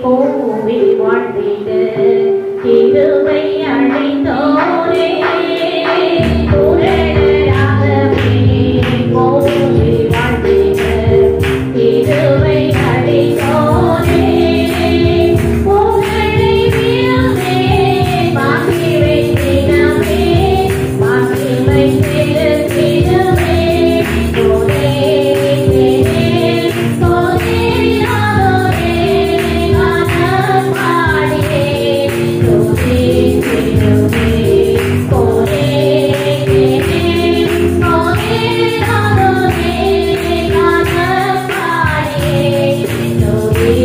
பூவி வாழ்ந்திட திருவை அழைத்தோரே பூரணராகவே பூவி வாழ்ந்திட திருவை அழைத்தோரே புகழை வீரமே பாக்கி வைத்திடமே பாக்கி வைத்திடமே கோரே கோரே ஆரோரே கானம் பாடியே கோரே கோரே கோரே கோரே ஆரோரே கானம் பாடியே கோரே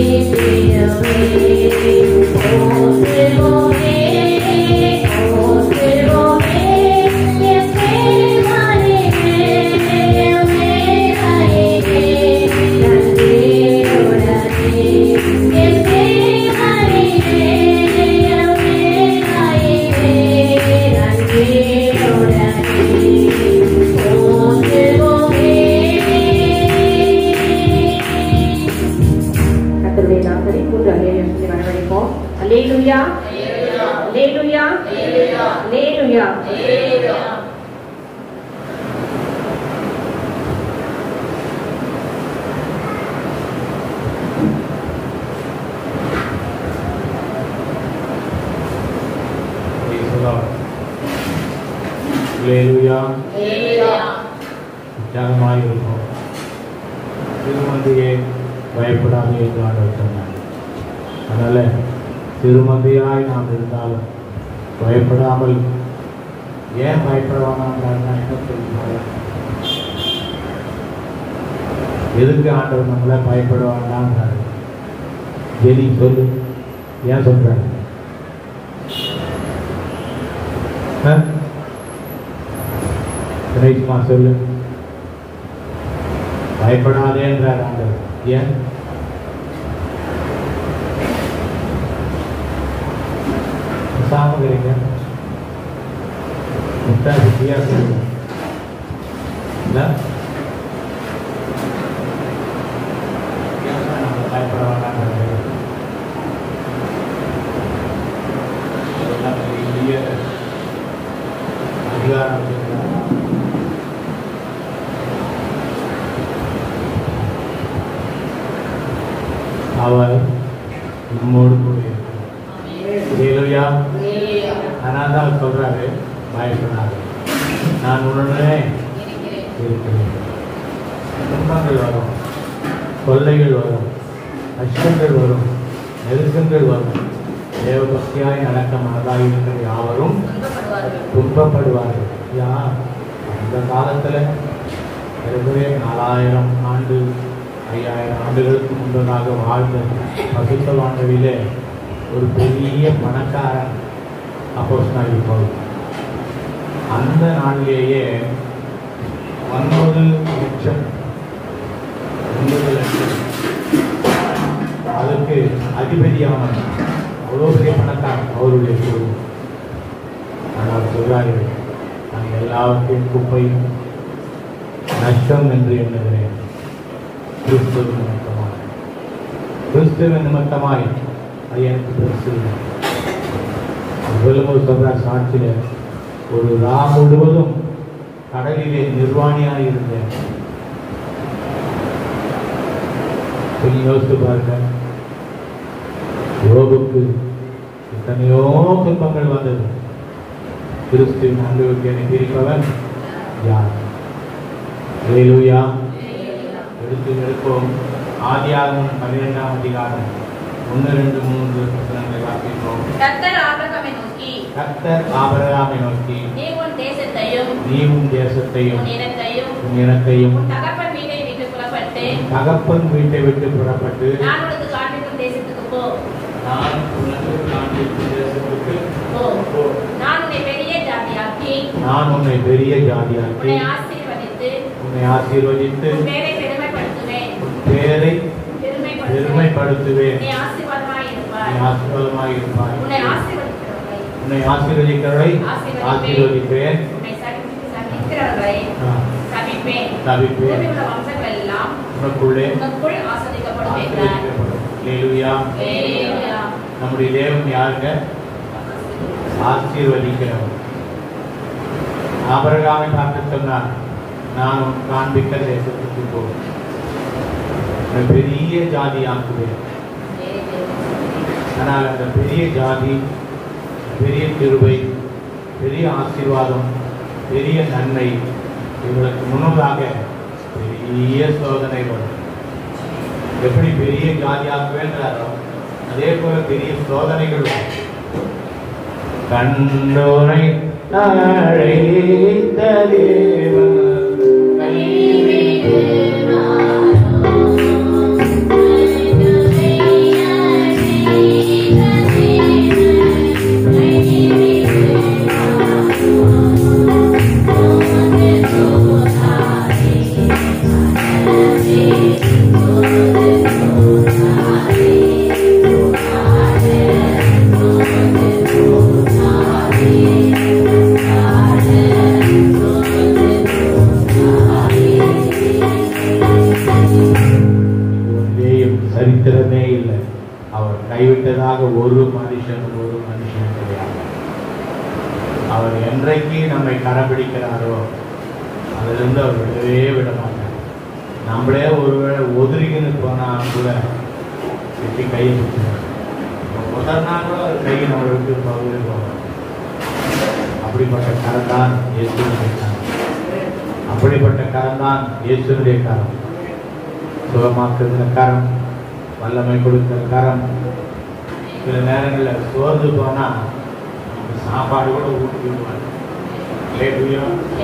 கர்த்தருடைய நாமத்தை கூட்டு அல்லேலூயா சொல்லி வரவழைப்போம் அல்லேலூயா அல்லேலூயா அல்லேலூயா Praise the Lord. Hallelujah. உற்சாகமாய் இருக்கும் திருமந்தையை பயப்படாதே என்று ஆண்டவர் சொன்னார் அதனால திருமந்தையாய் நாம் இருந்தாலும் பயப்படாமல் ஏன் பயப்பட வேணாம்னா என்ன சொல்லுவாங்க எதுக்கு ஆண்டவர் நம்மளை பயப்பட வேண்டாம்ன்றாரு ஜெனி சொல்லு ஏன் சொல்றாரு ஆ? தினேஷ்மா சொல்லு பயப்படாதேன்றார் ஆண்டவர் ஏன் பேசாம இருக்கிறீங்க முட்டா சுத்தியா சொல்லுங்க இல்ல? ஏன் நம்ம பயப்பட வேண்டாம்ன்றாரு? அதெல்லாம் பெரிய அதிகாரம் வச்சிருக்காங்க. அவர் நம்மோடு கூட இருக்கிறார். ஹalleluya. அதனால தான் சொல்றாரு பயப்படாது நான் உடனே இருக்கிறேன் துன்பங்கள் வரும் கொள்ளைகள் வரும் கஷ்டங்கள் வரும் நெருக்கங்கள் வரும் தேவபக்தியாய் நடக்க மனதாய் இருக்கிற யாவரும் துன்பப்படுவார்கள் யா அந்த காலத்தில் ஏற்கனவே நாலாயிரம் ஆண்டு ஐயாயிரம் ஆண்டுகளுக்கு முன்பதாக வாழ்ந்த பசுத்தவான்களிலே ஒரு பெரிய பணக்காரன் அப்போஸ்தலனாகிய பவுல் அந்த நாளிலேயே ஒன்பது லட்சம் ஒன்பது லட்சம் அதுக்கு அதிபதியானவன் அவ்வளோ பெரிய பணக்காரன் அவருடைய குடும்பம் ஆனால் சொல்றார்கள் நான் எல்லாவற்றையும் குப்பையும் நஷ்டம் என்று எண்ணுகிறேன் கிறிஸ்துவ நிமித்தமாய் கிறிஸ்துவ நிமித்தமாய் அது எனக்கு பெருசு இல்லை. அவர் சொல்லும்போது சொல்றார் சாட்சியில ஒரு ரா முழுவதும் கடலிலே நிர்வாணியாக இருந்தேன் கொஞ்சம் யோசித்து பாருங்க யோபுக்கு எத்தனையோ துன்பங்கள் வந்தது கிறிஸ்துவின் அன்புக்கு என்னை பிரிப்பவன் யார் ஹalleluya எடுத்து எடுப்போம் ஆதியாகமம் பன்னிரெண்டாம் அதிகாரம் ஒன்று ரெண்டு மூன்று வசனங்களை வாசிப்போம் கர்த்தர் ஆபிரகாமை நோக்கி கர்த்தர் ஆபிரகாமை நோக்கி நீ உன் தேசத்தையும் நீ உன் தேசத்தையும் உன் இனத்தையும் உன் இனத்தையும் உன் தகப்பன் வீட்டை விட்டு புறப்பட்டு தகப்பன் வீட்டை விட்டு புறப்பட்டு நான் உனக்கு காண்பிக்கும் தேசத்துக்கு போ நான் உனக்கு காண்பிக்கும் தேசத்துக்கு போ போ. நான் உன்னை பெரிய ஜாதியாக்கி நான் உன்னை பெரிய உன்னை ஜாதியாக்கி ஆசீர்வதித்து உன்னை ஆசீர்வதித்து உன் பேரை பெருமைப்படுத்துவேன் உன் பேரை பெருமைப்படுத்துவேன் பெருமைப்படுத்துவேன் நீ ஆசீர்வாதமாய் நீ இருப்பாய் ஆசீர்வாதமாய் இருப்பாய் உன்னை ஆசீர்வதிக்கிறவர்களை உன்னை ஆசீர்வதிக்கிறவரை ஆசீர்வதிப்பேன் உன்னை சந்தி- சந்திக்கிறவர்களை ஆ, சபிப்பேன் தவிப்பேன் பூமியில் உள்ள வம்சங்கள் எல்லாம் உனக்குள்ளே உனக்குள் ஆஸ்வதிக்கப்படும் என்றார் ஆசீர்வதிக்கப்படும். ஹalleluya Hallelujah. நம்முடைய தேவன் யாருங்க ஆசீர்வதிக்கிறவர் ஆபரகாமை பார்த்து சொன்னார் நான் உன் காண்பிக்க தேசத்துக்கு போ உன்னை பெரிய ஜாதி ஆக்குவேன் ஆனால் அந்த பெரிய ஜாதி பெரிய கிருபை பெரிய ஆசீர்வாதம் பெரிய நன்மை இவர்களுக்கு முன்னதாக பெரிய சோதனை வரும் எப்படி பெரிய ஜாதியாக்குவேன்றாரோ அதே போல பெரிய சோதனைகள் வரும் கண்டோரை அழைத்த தேவன் கைவிட்டு ஒன்றையும் சரித்திரமே இல்லை அவர் கைவிட்டதாக ஒரு மனுஷன் ஒரு மனுஷன் கிடையாது அவர் என்றைக்கு நம்மை கடைபிடிக்கிறாரோ அதிலிருந்து அவர் விடவே விட மாட்டார் நம்மளே ஒருவேளை ஒதுரிக்கின்னு போனா கூட வெட்டி கையை பிடிச்சிருவார் முதல் நாள் கூட அவர் கையை நம்மளை விட்டு போகவே போவார் அப்படிப்பட்ட கரம் தான் இயேசுடைய கரம் அப்படிப்பட்ட கரம் தான் இயேசுடைய கரம் சுகமாக்குகிற கரம் வல்லமை கொடுக்கிற கரம் சில நேரங்களில் சோர்ந்து போனால் நமக்கு சாப்பாடு கூட ஊட்டி விடுவார் லேட்டுவியோ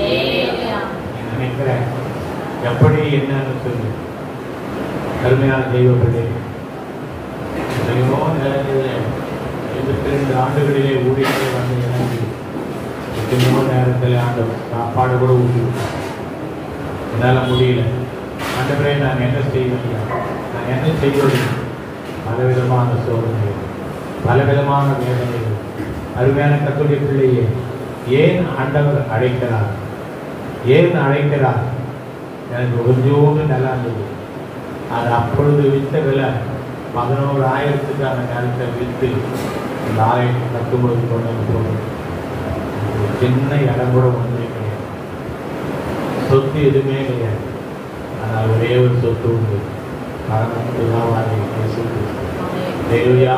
நினைக்கிறேன் எப்படி என்னன்னு சொல்லு கருமையான தெய்வ பிள்ளை எத்தனையோ நேரங்களில் எண்பத்தி ரெண்டு ஆண்டுகளிலே ஊழியத்தை வந்து இறங்கி எத்தனையோ நேரத்தில் ஆண்டு சாப்பாடு கூட ஊட்டி விட்டார். என்னால் முடியல ஆண்டவரே நான் என்ன செய்வேன் ஐயா? நான் என்ன செய்வது பலவிதமான சோதனைகள் பலவிதமான வேதனைகள் அருமையான கத்துடைய பிள்ளையே ஏன் ஆண்டவர் அழைக்கிறார் ஏன் அழைக்கிறார் எனக்கு கொஞ்சோண்டு நல்லா இருந்தது அது அப்பொழுது வித்த விலை பதினோரு ஆயிரத்துக்கான நேரத்தை விற்று இந்த ஆலயத்தை கட்டும்பொழுது கொண்டு வந்து போகும் ஒரு சின்ன இடம் கூட ஒன்றுமே கிடையாது சொத்து எதுவுமே கிடையாது ஆனால் ஒரே ஒரு சொத்து உண்டு பரமத்துதாவாதி இயேசு கிறிஸ்து. ஹalleluya.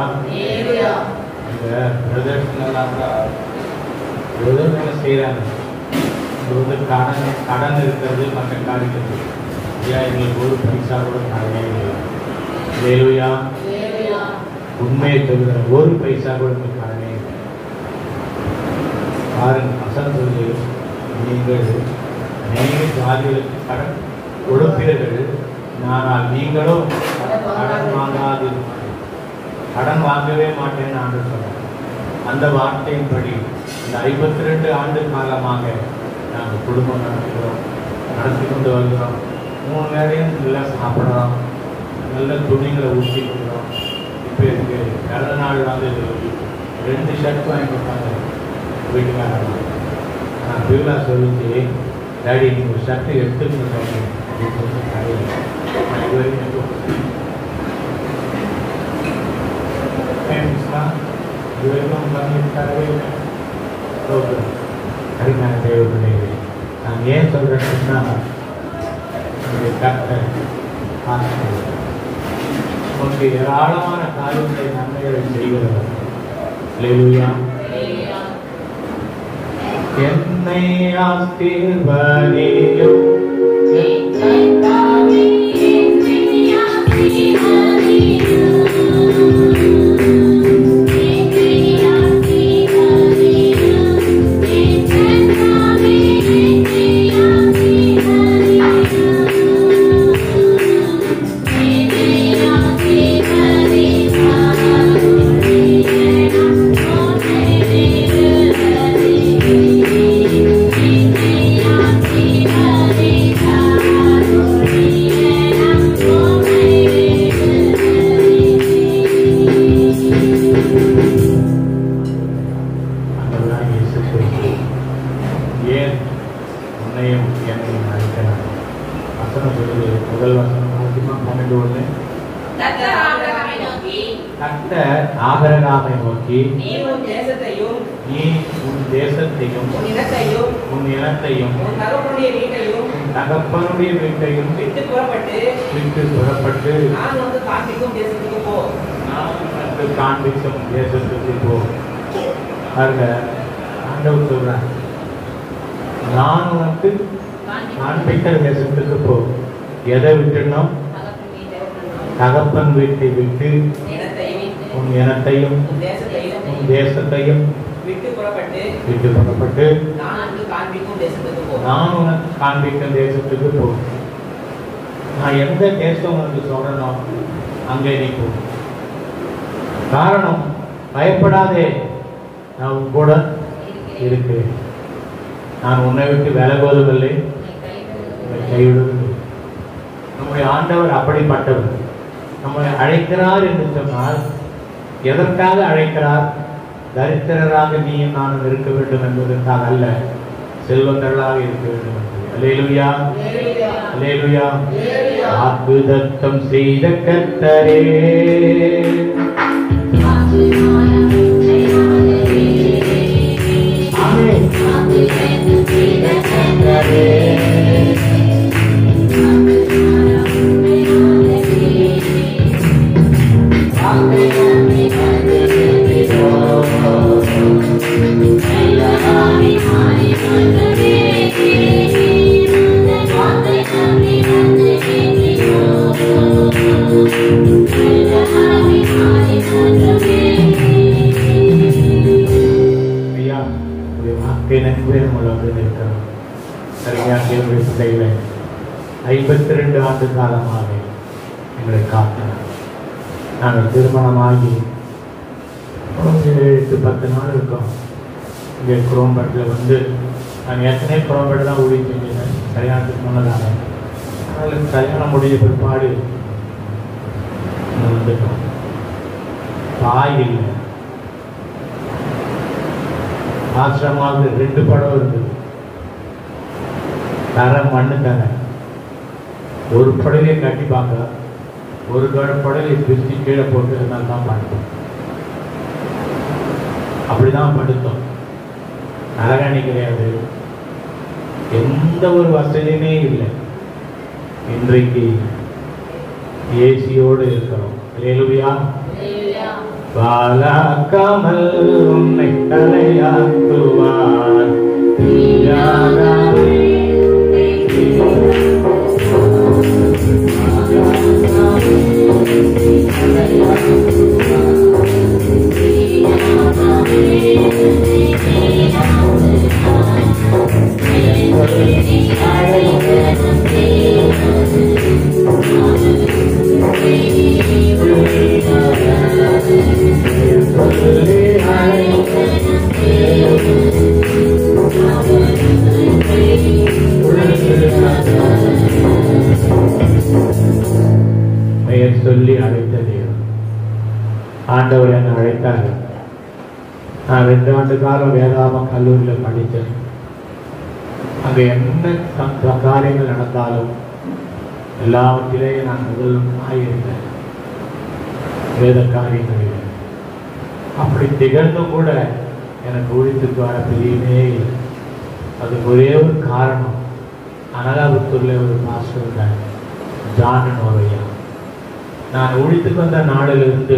இந்த பிரதர்ஷனெல்லாம் ஏதோ வேலை செய்கிறாங்க இது வந்து கடன் கடன் இருக்கிறது மற்ற காரியங்கள் ஐயா எங்களுக்கு ஒரு பைசா கூட கடனே இல்லை ஹalleluya. உண்மையை தவிர ஒரு பைசா கூட எங்களுக்கு கடனே இல்லை பாருங்க அசன் சொல்லி நீங்கள் அநேக ஜாதிகளுக்கு கடன் கொடுப்பீர்கள் ஆனால் நீங்களும் கடன் வாங்காது கடன் வாங்கவே மாட்டேன்னு ஆண்டு சொன்னார் அந்த வார்த்தையின்படி இந்த ஐம்பத்தி ரெண்டு ஆண்டு காலமாக நாங்கள் குடும்பம் நடத்துகிறோம் நடத்தி கொண்டு வருகிறோம் மூணு வேளையும் நல்லா சாப்பிட்றோம் நல்ல துணிகளை ஊற்றி கொடுக்குறோம் இப்போ இருக்கு பிறந்த நாள் வந்து ரெண்டு ஷர்ட் வாங்கி கொடுத்தாங்க வீட்டுக்காரங்க நான் பியூலா சொல்லிச்சு டேடி நீங்கள் ஷர்ட்டு எடுத்துக்கணும் டாடி அப்படின்னு சொல்லி கடையில் நான் இது வரைக்கும் எடுத்து கொடுத்தேன். ஏன் மிஸ்மா இது வரைக்கும் பண்ணி தரவே இல்லை ஓகே அருமையான தேவைப்படுகிறது நான் ஏன் சொல்கிறேன்னா உங்களுடைய கர்த்தர் ஆசீர்வதிப்பார். உங்களுக்கு ஏராளமான காரியங்களை நன்மைகளை செய்கிறவர் ஹalleluya என்னை ஆசீர்வதியும் Thank you. நோக்கி நீ உன் தேசத்தையும் நீ உன் தேசத்தையும் உன் இனத்தையும் உன் இனத்தையும் உன் தகப்பனுடைய வீட்டையும் உன் தகப்பனுடைய வீட்டையும் விட்டு புறப்பட்டு விட்டு புறப்பட்டு நான் வந்து காண்பிக்கும் தேசத்துக்கு போ நான் உனக்கு காண்பிக்கும் தேசத்துக்கு போ பாருங்க ஆண்டவர் சொல்றார் நான் உனக்கு காண்பிக்கிற தேசத்துக்கு போ எதை விட்டுணும் தகப்பன் வீட்டை விட்டு இனத்தையும் உன் இனத்தையும் உன் தேசத்தையும் உன் தேசத்தையும் விட்டு புறப்பட்டு விட்டு புறப்பட்டு நான் வந்து காண்பிக்கும் தேசத்துக்கு போ நான் உனக்கு காண்பிக்கும் தேசத்துக்கு போ நான் எந்த தேசம் உனக்கு சொல்றனோ அங்கே நீ போ காரணம் பயப்படாதே நான் உன் கூட இருக்கிறேன் நான் உன்னை விட்டு விலகுவதில்லை உன்னை கைவிடுவதில்லை நம்முடைய ஆண்டவர் அப்படிப்பட்டவர் நம்மை அழைக்கிறார் என்று சொன்னால் எதற்காக அழைக்கிறார் தரித்திரராக நீயும் நானும் இருக்க வேண்டும் என்பதற்காக அல்ல செல்வந்தர்களாக இருக்க வேண்டும் என்பது அல்லேலூயா அல்லேலூயா வாக்குதத்தம் செய்த கர்த்தரே ஆமென் ஐயா உடைய வாக்கை நன்மையும் உள்ளது இருக்கிறோம் சரியா தேவனுடைய பிள்ளைகளை ஐம்பத்தி ரெண்டு ஆண்டு காலமாக எங்களை காத்தனர் நாங்கள் திருமணமாகி ஒரு எட்டு பத்து நாள் இருக்கோம் இங்கே குரோம்பேட்டில் வந்து நான் ஏற்கனவே குரோம்பேட்டு தான் ஊழி செஞ்சேன் கல்யாணத்துக்கு முன்னதாக அதனால் கல்யாணம் முடிஞ்ச பிற்பாடு இங்க வந்துட்டோம் தாய் இல்லை ஆசிரமாக ரெண்டு படம் இருந்தது தர மண்ணு தர ஒரு படவையை கட்டி பார்க்க ஒரு கட- படவையை பிரித்து கீழே போட்டு இருந்தால் தான் படுத்தோம் அப்படிதான் படுத்தோம் நரகாணி கிடையாது எந்த ஒரு வசதியுமே இல்லை இன்றைக்கு ஏசியோடு இருக்கிறோம் லேலுவியா பாலாக்காமல் உன்னை தலையாக்குவார் தீயாகாதே. சொல்லி பெயர் சொல்லி அழைத்த தேவன் ஆண்டவர் என்னை அழைத்தார் நான் ரெண்டு ஆண்டு காலம் வேதாம கல்லூரியில் படித்தேன் அங்கே என்ன ச- காரியங்கள் நடந்தாலும் எல்லாவற்றிலேயும் நான் முதல் ஆயிருந்தேன் வேத காரியங்களில் அப்படி திகழ்ந்தும் கூட எனக்கு ஒழித்துக்கு வர பிரியமே இல்லை அதுக்கு ஒரே ஒரு காரணம் அனகாபுத்தூரில் ஒரு மாஸ்டர் இருந்தார் ஜான் ஒரு ஐயா நான் ஒழித்துக்கு வந்த நாளிலிருந்து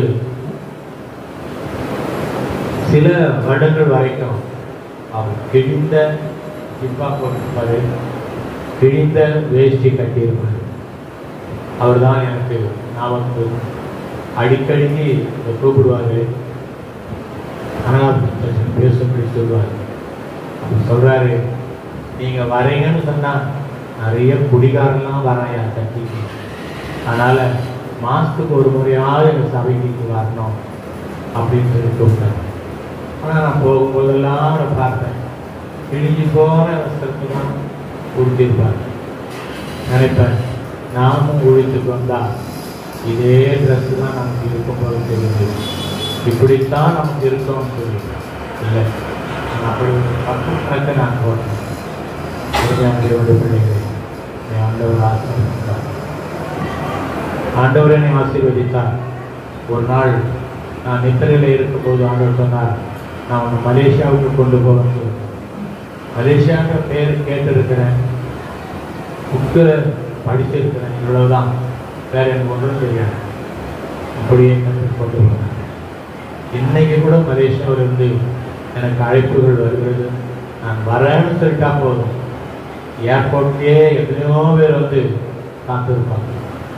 சில வருடங்கள் வரைக்கும் அவர் கிழிந்த ஜிப்பா போட்டிருப்பாரு கிழிந்த வேஷ்டி கட்டியிருப்பார் அவர் தான் எனக்கு நமக்கு அடிக்கடிக்கு இதை கூப்பிடுவாரு ஆனால் பேசும்படி சொல்லுவார் அவர் சொல்றாரு நீங்க வரீங்கன்னு சொன்னா நிறைய குடிகாரெல்லாம் வராயா தட்டிக்கு அதனால மாசத்துக்கு ஒரு முறையாவது எங்கள் சபைக்கு வரணும் அப்படின்னு சொல்லி கூப்பிட்டாங்க ஆனால் நான் போகும்போதெல்லாம் நான் பார்த்தேன் கிழிஞ்சு போன வஸ்திரத்தை தான் உடுத்திருப்பாங்க நினைப்பேன் நாமும் ஒழித்துக்கு வந்தா இதே ட்ரெஸ் தான் நமக்கு இருக்கும் போல தெரியுது இப்படித்தான் நமக்கு இருக்கோம்னு சொல்லி இல்லை நான் அப்படி பத்து கணக்கை நான் போட்டேன் தேவனுடைய பிள்ளைகளை என் ஆண்டவர் ஆசீர்வதித்தார் ஆண்டவர் என்னை ஆசீர்வதித்தார் ஒரு நாள் நான் நித்திரையில் இருக்கும்போது ஆண்டவர் சொன்னார் நான் உன்னை மலேசியாவுக்கு கொண்டு போவேன் சொல்லி. மலேசியாங்கிற பேர் கேட்டிருக்கிறேன் புக்கில் படிச்சிருக்கிறேன் இவ்வளவுதான் வேற எனக்கு ஒன்றும் தெரியாது அப்படியே கற்றுக் கொண்டு போனேன் இன்னைக்கு கூட மலேசியாவில் இருந்து எனக்கு அழைப்புகள் வருகிறது நான் வரேன்னு சொல்லிட்டா போதும் ஏர்போர்ட்லேயே எத்தனையோ பேர் வந்து காத்திருப்பாங்க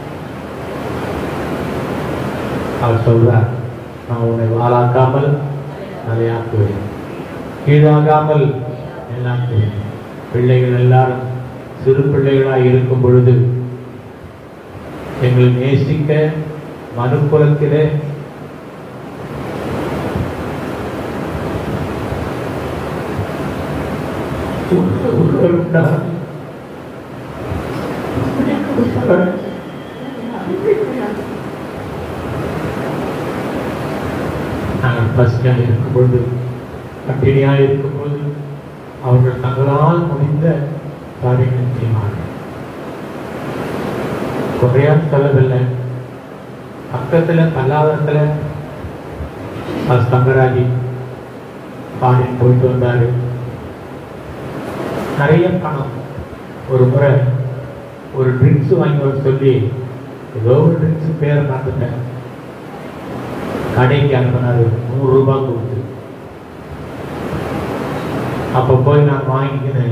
அவர் சொல்றார் நான் உன்னை வாழாக்காமல் தலையாக்குவேன் கீழாகாமல் மேலாக்குவேன் பிள்ளைகள் எல்லாரும் சிறு பிள்ளைகளாய் இருக்கும் பொழுது எங்களை நேசிக்க மனுக்குலத்திலே உண்டார் நாங்கள் பசியாக இருக்கும்பொழுது பட்டினியாக இருக்கும்போது அவர்கள் தங்களால் முடிந்த காரியங்கள் செய்வார்கள் குறையா செலவில்லை பக்கத்தில் கல்லாதத்தில் அது தங்கராஜி பாடின்னு போயிட்டு வந்தார் நிறைய பணம் ஒரு முறை ஒரு ட்ரிங்க்ஸ் வாங்கி வர சொல்லி ஏதோ ஒரு ட்ரிங்க்ஸ் பேரை பார்த்துட்டேன் கடைக்கு அனுப்பினாரு நூறு ரூபாய் கொடுத்து அப்போ போய் நான் வாங்கிக்கினேன்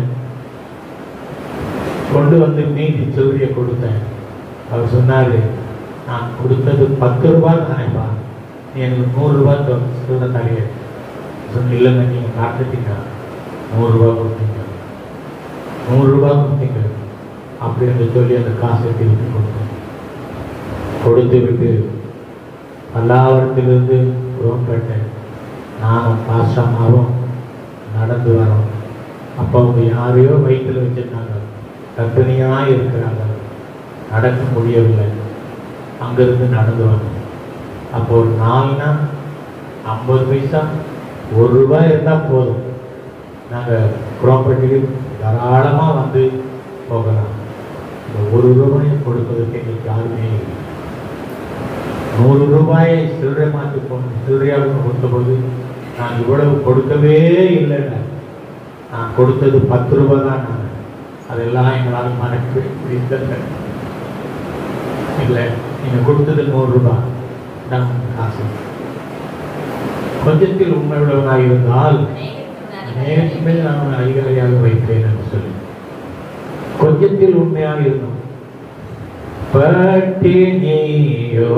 கொண்டு வந்து மீதி சில்லறையை கொடுத்தேன் அவர் சொன்னாரு நான் கொடுத்தது பத்து ரூபாய் தானேப்பா நீ எனக்கு நூறு ரூபாய் சில்லறை தரைய சொன்ன இல்லைங்க நீங்கள் காட்டுட்டீங்க நூறு ரூபாய் கொடுத்தீங்க நூறு ரூபாய் கொடுத்தீங்க அப்படின்னு சொல்லி அந்த காசை திருப்பி கொடுத்தேன் கொடுத்து விட்டு பல்லாவரத்திலிருந்து புறப்பட்டேன் நானும் பாஷாமாவும் நடந்து வரோம் அப்போ அவங்க யாரையோ வயிற்றில் வச்சிருந்தாங்க கர்ப்பிணியாக இருக்கிறாங்க நடக்க முடியவில்லை அங்கிருந்து நடந்து வந்தோம் அப்போ ஒரு நாலுனா ஐம்பது பைசா ஒரு ரூபாய் இருந்தால் போதும் நாங்கள் ப்ராப்பர்ட்டிக்கு தாராளமாக வந்து போகலாம் இந்த ஒரு ரூபாயை கொடுப்பதற்கு எங்களுக்கு யாருமே இல்லை நூறு ரூபாயை சில்லறை மாற்றி போன சில்லறையாக கொடுத்தபோது நான் இவ்வளவு கொடுக்கவே இல்லைங்க நான் கொடுத்தது பத்து ரூபாய் தான் நான் அதெல்லாம் எங்களால் மறக்கவே முடியல இல்லை நீங்கள் கொடுத்தது நூறு ரூபாய் நான் காசு கொஞ்சத்தில் உண்மை உள்ளவனாக இருந்தால் நேருக்கு மேல் நான் அதிகாரியாக வைத்தேன் என்று சொல்லி கொஞ்சத்தில் உண்மையாக இருந்தோம் பட்டினியோ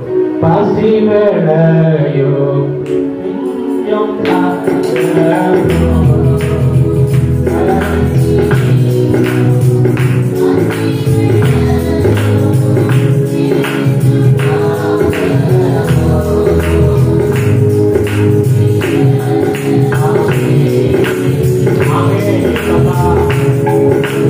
பசிவடையோ நெஞ்சம் காக்கிறோ. ஆமென், அப்பா.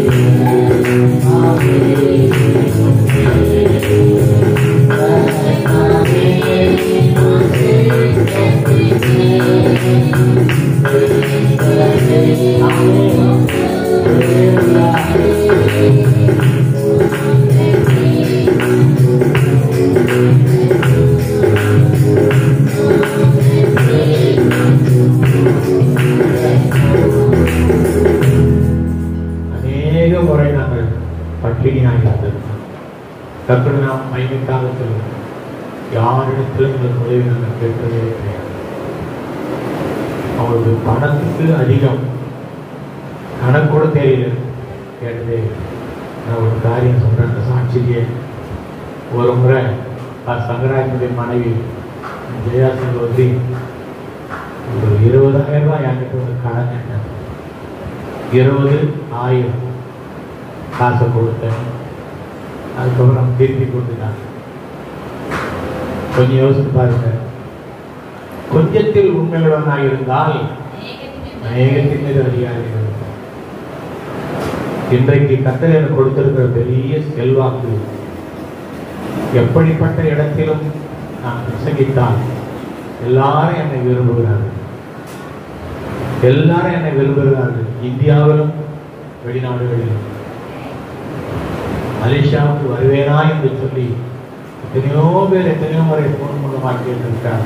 அநேக முறை நாங்கள் பட்டினியாக இருந்தது கற்பனை நாம் மையக்காக சொல்லுவோம் யாரிடத்திலும் எங்களுக்கு உதவி நாங்கள் கேட்கவே கிடையாது அவங்களுக்கு பணத்துக்கு அதிகம் கணக்கூட தெரியல கேட்டதே இல்லை. நான் ஒரு காரியம் சொல்கிறேன் அந்த சாட்சிக்கு ஒரு முறை ஆ, சங்கராஜனுடைய மனைவி ஜெயா செல்வதி ஒரு இருபதாயிரம் ரூபாய் என்கிட்ட ஒரு கடன் கேட்டாங்க இருபது ஆயிரம் காசை கொடுத்தேன் அதுக்கப்புறம் திருப்பி கொடுத்துட்டாங்க கொஞ்சம் யோசித்து பாருங்க கொஞ்சத்தில் உண்மையுள்ளவனாக இருந்தால் அநேகத்தின் மீது அதிகாரிகள் இருக்கும். இன்றைக்கு கத்தர் எனக்கு கொடுத்திருக்கிற பெரிய செல்வாக்கு எப்படிப்பட்ட இடத்திலும் நான் பிரசங்கித்தால் எல்லாரும் என்னை விரும்புகிறார்கள் எல்லாரும் என்னை விரும்புகிறார்கள் இந்தியாவிலும் வெளிநாடுகளிலும் மலேசியாவுக்கு வருவேனா என்று சொல்லி எத்தனையோ பேர் எத்தனையோ முறை ஃபோன் மூலமாக கேட்டுருக்காங்க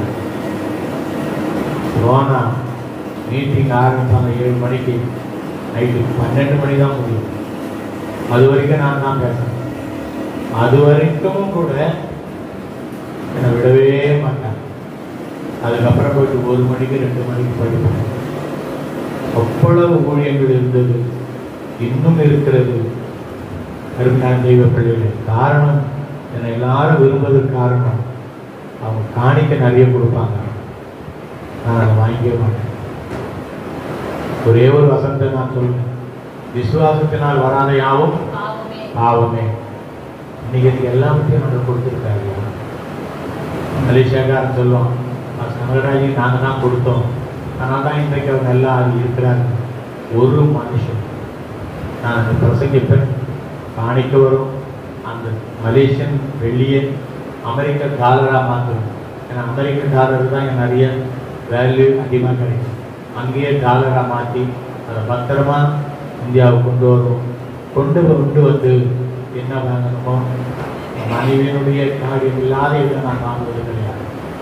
ரோனா மீட்டிங் ஆரம்பிப்பாங்க ஏழு மணிக்கு நைட்டு பன்னெண்டு மணி தான் முடியும் அது வரைக்கும் நான் தான் பேசுறேன் அது வரைக்கும் கூட என்னை விடவே மாட்டேன் அதுக்கப்புறம் போயிட்டு ஒரு மணிக்கு ரெண்டு மணிக்கு படிப்பேன் அவ்வளவு ஊழியங்கள் இருந்தது இன்னும் இருக்கிறது அருமையான தெய்வ பிள்ளைகளே காரணம் என்னை எல்லாரும் விரும்புவதற்கு காரணம் அவங்க காணிக்க நிறைய கொடுப்பாங்க நான் அதை வாங்கிக்கவே மாட்டேன் ஒரே ஒரு வசனத்தை நான் சொல்றேன் விசுவாசத்தினால் வராத யாவும் பாவமே பாவமே இன்னைக்கு எனக்கு எல்லாத்தையும் நம்ம கொடுத்துருக்காரு மலேசியாக்காரன் சொல்லுவான் சங்கராஜி நாங்கள் தான் கொடுத்தோம் அதனால தான் இன்றைக்கு அவங்க எல்லாம் இருக்கிறாங்க ஒரு மனுஷன் நான் அந்த பிரசங்கிப்பேன் காணிக்க வரும் அந்த மலேசியன் வெள்ளியை அமெரிக்க டாலராக மாற்றுவேன் ஏன்னா அமெரிக்க டாலர் தான் எனக்கு நிறைய வேல்யூ அதிகமாக கிடைக்கும் அங்கேயே டாலராக மாற்றி அதை பத்திரமா இந்தியாவுக்கு கொண்டு வருவோம் கொண்டு கொண்டு வந்து என்ன வாங்கணுமோ மனைவியினுடைய காரியம் இல்லாத இதை நான் வாங்குவது கிடையாது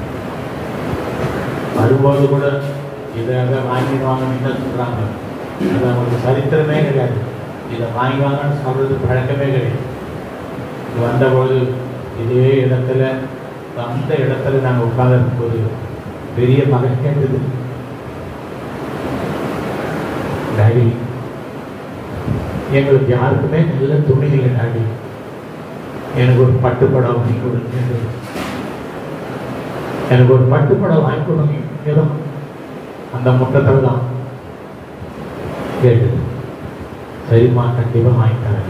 வரும்போது கூட இதை அதை வாங்கிடுவாங்கன்னு என்ன சொல்கிறாங்க அது அவங்களுக்கு சரித்திரமே கிடையாது இதை வாங்கிவாங்கன்னு சொல்றது பழக்கமே கிடையாது இது வந்தபொழுது இதே இடத்துல அந்த இடத்துல நாங்கள் உட்கார்ந்திருக்கும் போது பெரிய மகன் கேட்டது டாடி எங்களுக்கு யாருக்குமே நல்ல துணி இல்லை டாடி எனக்கு ஒரு பட்டு படம் வாங்கி கொடுங்க எனக்கு ஒரு பட்டு படம் வாங்கி கொடுங்க ஏதோ அந்த முட்டத்தில் தான் கேட்டது சரிம்மா கண்டிப்பாக வாங்கி தரேன்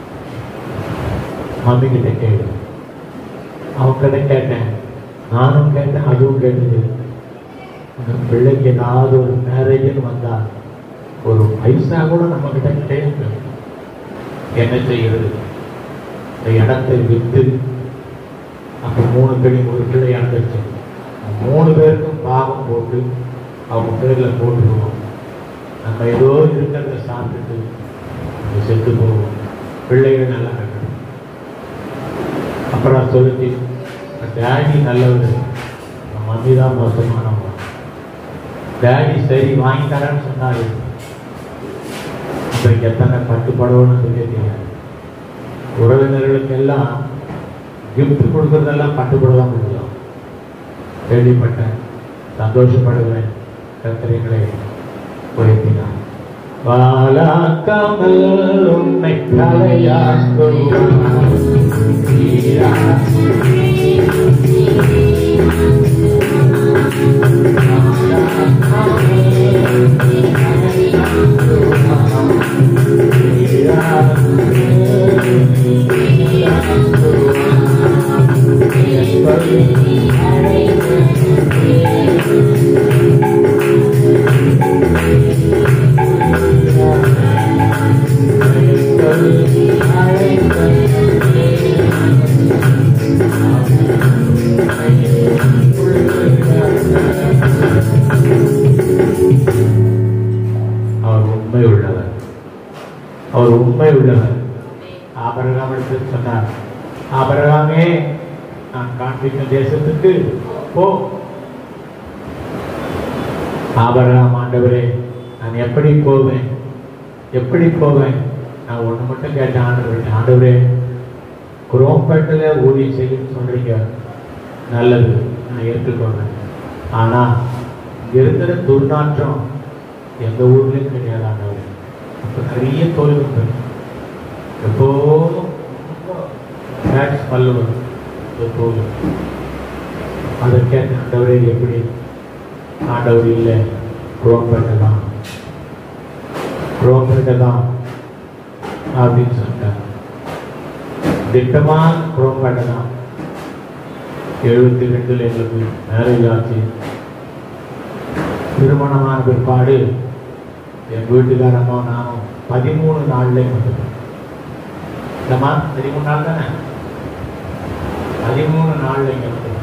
மம்மி கிட்ட கேடு அவங்க கிட்ட கேட்டேன் நானும் கேட்டேன் அதுவும் கேட்டது அந்த பிள்ளைக்கு ஏதாவது ஒரு மேரேஜ்னு வந்தா ஒரு பைசா கூட நம்ம கிட்ட கேட்க என்ன செய்கிறது இந்த இடத்தை விற்று அப்போ மூணு பிள்ளை ஒரு பிள்ளை இறந்துச்சு மூணு பேருக்கும் பாவம் போட்டு அவங்க பேரில் போட்டுருவோம் நம்ம ஏதோ இருக்கிறத சாப்பிட்டுட்டு நம்ம செத்து போவோம் பிள்ளைகள் நல்லா இருக்கணும் அப்புறம் சொல்லிச்சு டேடி நல்லவர் மம்மி தான் மோசமானவங்க டேடி சரி வாங்கி தரேன்னு சொன்னாரு இப்போ எத்தனை பட்டு படம்னு சொல்லி தெரியாது உறவினர்களுக்கு எல்லாம் கிஃப்ட் கொடுக்கறதெல்லாம் பட்டுப்பட தான் கொடுக்கலாம் கேள்விப்பட்டேன் சந்தோஷப்படுகிறேன் கத்திரிகளை உயர்த்தினார் வாழாக்காமல் உன்னை அவர் உண்மை உள்ளவர் அவர் உண்மை உள்ளவர் ஆபரகாம் எடுத்து சொன்னார் ஆபரகாமே நான் காண்பிக்கும் தேசத்துக்கு போ ஆபரகாம் ஆண்டவரே நான் எப்படி போவேன் எப்படி போவேன் நான் ஒன்று மட்டும் கேட்டேன் ஆண்டவரே ஆண்டவரே குரோம்பேட்டில் ஊழியம் செய்யணும்னு சொல்றீங்க நல்லது நான் ஏற்றுக்கொள்றேன் ஆனால் இங்க இருக்கிற துர்நாற்றம் எந்த ஊர்லேயும் கிடையாது ஆண்டவரே அப்போ நிறைய தொழில் உண்டு எப்போதும் ஃபேட் ஸ்மெல் வரும் எப்போதும் அதை கேட்ட ஆண்டவரே எப்படி ஆண்டவர் இல்லை குரோம்பேட்டை தான் குரோம்பேட்டை தான் அப்படின்னு சொல்லிட்டாங்க திட்டமாக குரோம்பேட்டை தான் எழுபத்தி ரெண்டில் எங்களுக்கு மேரேஜ் ஆச்சு திருமணமான பிற்பாடு என் வீட்டுக்கார அம்மா நானும் பதிமூணு நாள்ல வந்துட்டோம் இல்லைம்மா பதிமூணு நாள் தானே பதிமூணு நாள்ல இங்க வந்துட்டோம்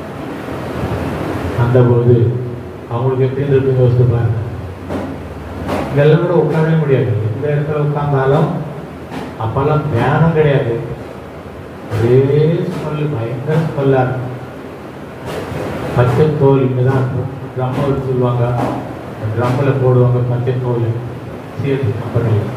வந்தபோது அவங்களுக்கு எப்படி இருக்கு யோசித்து பாருங்க இதெல்லாம் கூட உட்காரவே முடியாது எந்த இடத்துல உட்கார்ந்தாலும் அப்பெல்லாம் தியானம் கிடையாது ஒரே சும்மா ஸ்மெல்லு பயங்கர ஸ்மெல்லாக இருக்கும் பச்சை தோல் இங்கே தான் ட்ரம் சொல்லுவாங்க ட்ரம்மில் போடுவாங்க பச்சை தோல் சிஎஸ்சி கம்பெனியில்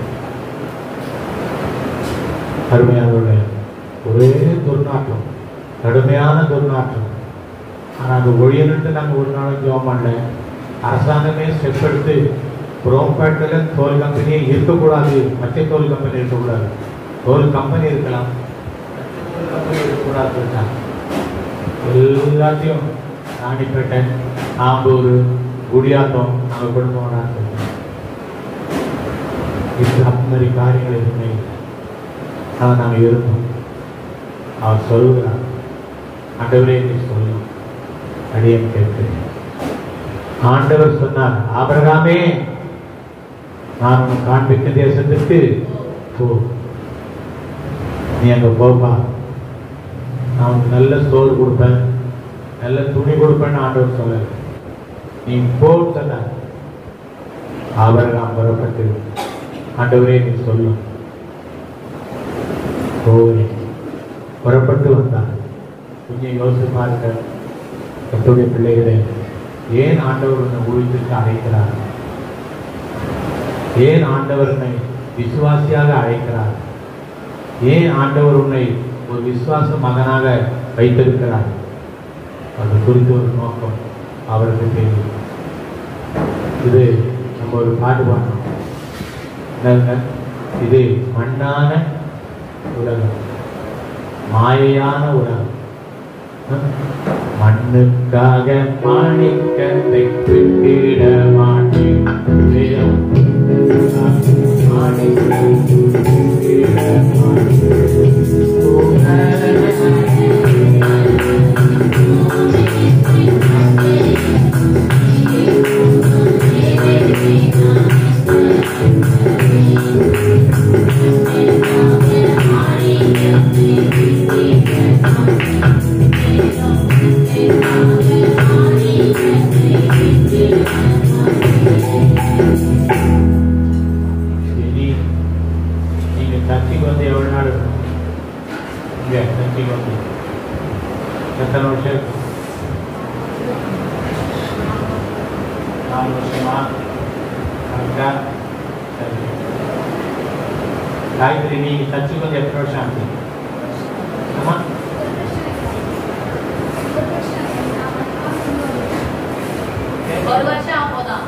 அருமையானவர்களே ஒரே துர்நாற்றம் கடுமையான துர்நாற்றம் ஆனால் அந்த ஒழியனுட்டு நாங்கள் ஒரு நாளும் ஜோம் பண்ணல அரசாங்கமே ஸ்டெப் எடுத்து குரோம்பேட்டில் தோல் கம்பெனியே இருக்கக்கூடாது பச்சை தோல் கம்பெனி இருக்கக்கூடாது தோல் கம்பெனி இருக்கலாம் பச்சை தோல் கம்பெனி இருக்கக்கூடாது எல்லாத்தையும் ராணிப்பேட்டை ஆம்பூர் குடியாத்தம் நாங்கள் குடும்பம் வராங்க இது அந்த மாதிரி காரியங்கள் எதுவுமே இல்லை ஆனால் நாங்கள் இருந்தோம் அவர் சொல்லுகிறார் ஆண்டவரே நீ சொல்லும் அடியேன் கேட்கிறேன் ஆண்டவர் சொன்னார் ஆபரகாமே நான் உனக்கு காண்பிக்க தேசத்துக்கு போ நீ அங்க போப்பா நான் உனக்கு நல்ல சோறு கொடுப்பேன் நல்ல துணி கொடுப்பேன்னு ஆண்டவர் சொல்ல நீ போ சொன்னார் ஆபரகாம் புறப்பட்டு ஆண்டவரே நீ சொல்லும் போகிறேன் புறப்பட்டு வந்தார் கொஞ்சம் யோசிச்சு பாருங்க கத்துடைய பிள்ளைகளே ஏன் ஆண்டவர் உன்னை ஊழியத்திற்கு அழைக்கிறார் ஏன் ஆண்டவர் உன்னை விசுவாசியாக அழைக்கிறார் ஏன் ஆண்டவர் உன்னை ஒரு விசுவாச மகனாக வைத்திருக்கிறார் அது குறித்து ஒரு நோக்கம் அவருக்கு தெரியும் இது நம்ம ஒரு பாட்டு பாடணும் என்னங்க? இது மண்ணான உலகம் மாயையான உலகம் மண்ணுக்காக மாணிக்கத்தை விட்டிட மாட்டேன் மாணிக்கத்தை விட்டிட சரி நீங்க சர்ச்சைக்கு வந்து எவ்வளவு நாள் இருக்கும் இங்க சர்ச்சைக்கு வந்து எத்தனை வருஷம் இருக்கும் நாலு வருஷமா கரெக்டா சரி காயத்ரி நீங்க சர்ச்சைக்கு வந்து எத்தனை வருஷம் ஆச்சு ஆமா ஒரு வருஷம் ஆகும்போதான்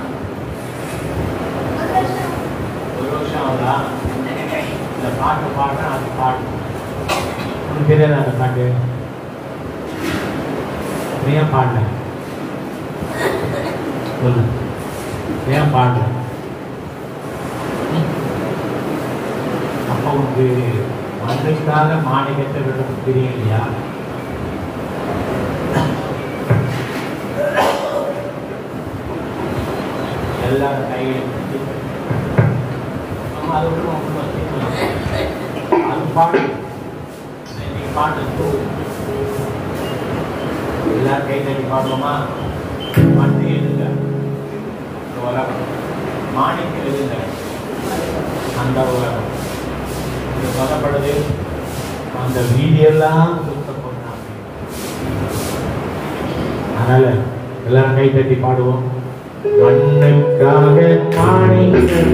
ஒரு வருஷம் ஆகுதா இந்த பாட்டு பாடுறேன் அது பாட்டு உனக்கு தெரியாத அந்த பாட்டு நீ ஏன் பாடல சொல்லு ஏன் பாடல ம்? அப்போ உனக்கு மண்ணுக்காக மாநிலத்தை விட தெரியும் இல்லையா எல்லாரும் கையில் நம்ம அதை விட்டு நம்ம வச்சுக்கலாம். அது பாடு நீ பாட்டு தூ. எல்லாரும் கை தட்டி பாடுவோமா மண்ணு எழுதுங்க இந்த உலகம் மாணிக்கு எழுதுங்க அந்த உலகம் இது சொல்லப்படுது அந்த வீதியெல்லாம் சுத்த போனாங்க அதனால எல்லாரும் கை தட்டி பாடுவோம் மண்ணுக்காக மாணிக்கம்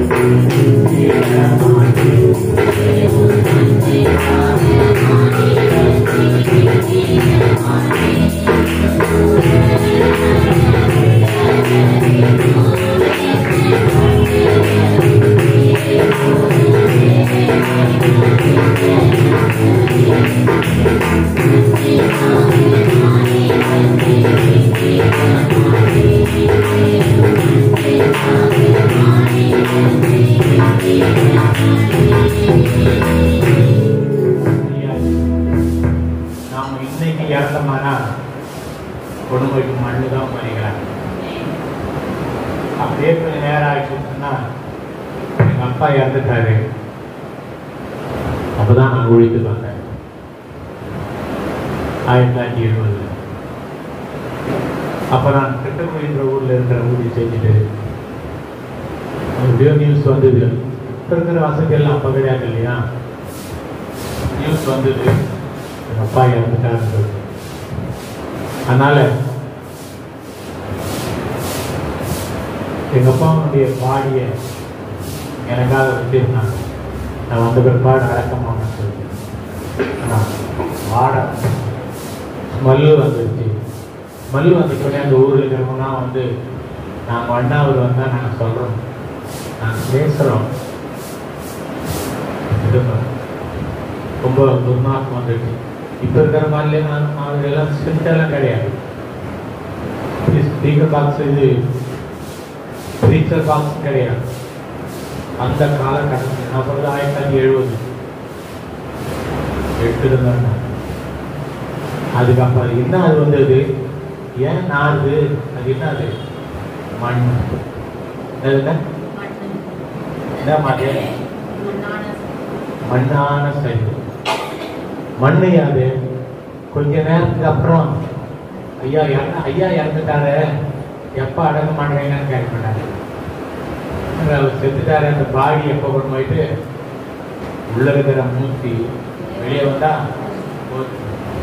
நாம இன்னைக்கு இறந்தோம்னா கொடுமைக்கு மண்ணு தான் பண்ணிக்கிறாங்க அப்படியே கொஞ்சம் நேரம் ஆயிடுச்சுன்னா எங்க அப்பா இறந்துட்டாரு அப்பதான் நான் ஒழித்து வந்தேன் ஆயிரத்தி தொள்ளாயிரத்தி எழுபதுல அப்ப நான் கிட்டக்குடின்ற ஊர்ல இருக்கிற ஊழி செஞ்சுட்டு எப்படியோ நியூஸ் வந்தது இப்ப இருக்கிற வசதி எல்லாம் அப்ப கிடையாது இல்லையா நியூஸ் வந்தது எங்கள் அப்பா இறந்துட்டாருன்னு சொல்லி அதனால எங்கள் அப்பாவுடைய பாடியை எனக்காக வச்சிருந்தாங்க நான் வந்த பிற்பாடு அடக்கமான்னு சொல்லி ஆனால் வாட ஸ்மெல்லு வந்துருச்சு ஸ்மெல்லு வந்துட்டோடனே அந்த ஊரில் இருக்கிறவங்கலாம் வந்து நாங்கள் அண்ணாவர் வந்தால் நாங்கள் சொல்கிறோம் நாங்கள் பேசுகிறோம் இது ரொம்ப துர்நாற்றம் வந்துடுச்சு இப்போ இருக்கிற மாதிரிலே நான் மாதிரியெல்லாம் ஸ்ட்ரிக்டெல்லாம் கிடையாது ஸ்பீக்கர் பாக்ஸ் இது ஸ்பீக்கர் பாக்ஸ் கிடையாது அந்த காலகட்டத்தில் நான் சொல்றது ஆயிரத்தி தொள்ளாயிரத்தி எழுபது எட்டு இருந்தாங்க அதுக்கப்புறம் என்ன அது வந்தது ஏன் நாடு அது என்ன அது மண் என்னதுங்க? மண்ணு. என்ன மாதிரி மண்ணான மண்ணான சைடு மண்ணு யாது கொஞ்ச நேரத்துக்கு அப்புறம் ஐயா இறந்து ஐயா இறந்துட்டாரு எப்போ அடங்க மாட்டேங்கன்னு கேட்க மாட்டாங்க அவர் செத்துட்டாரு அந்த பாடி எப்போ கொண்டு போயிட்டு உள்ள இருக்கிற மூச்சு வெளியே வந்தா போச்சு.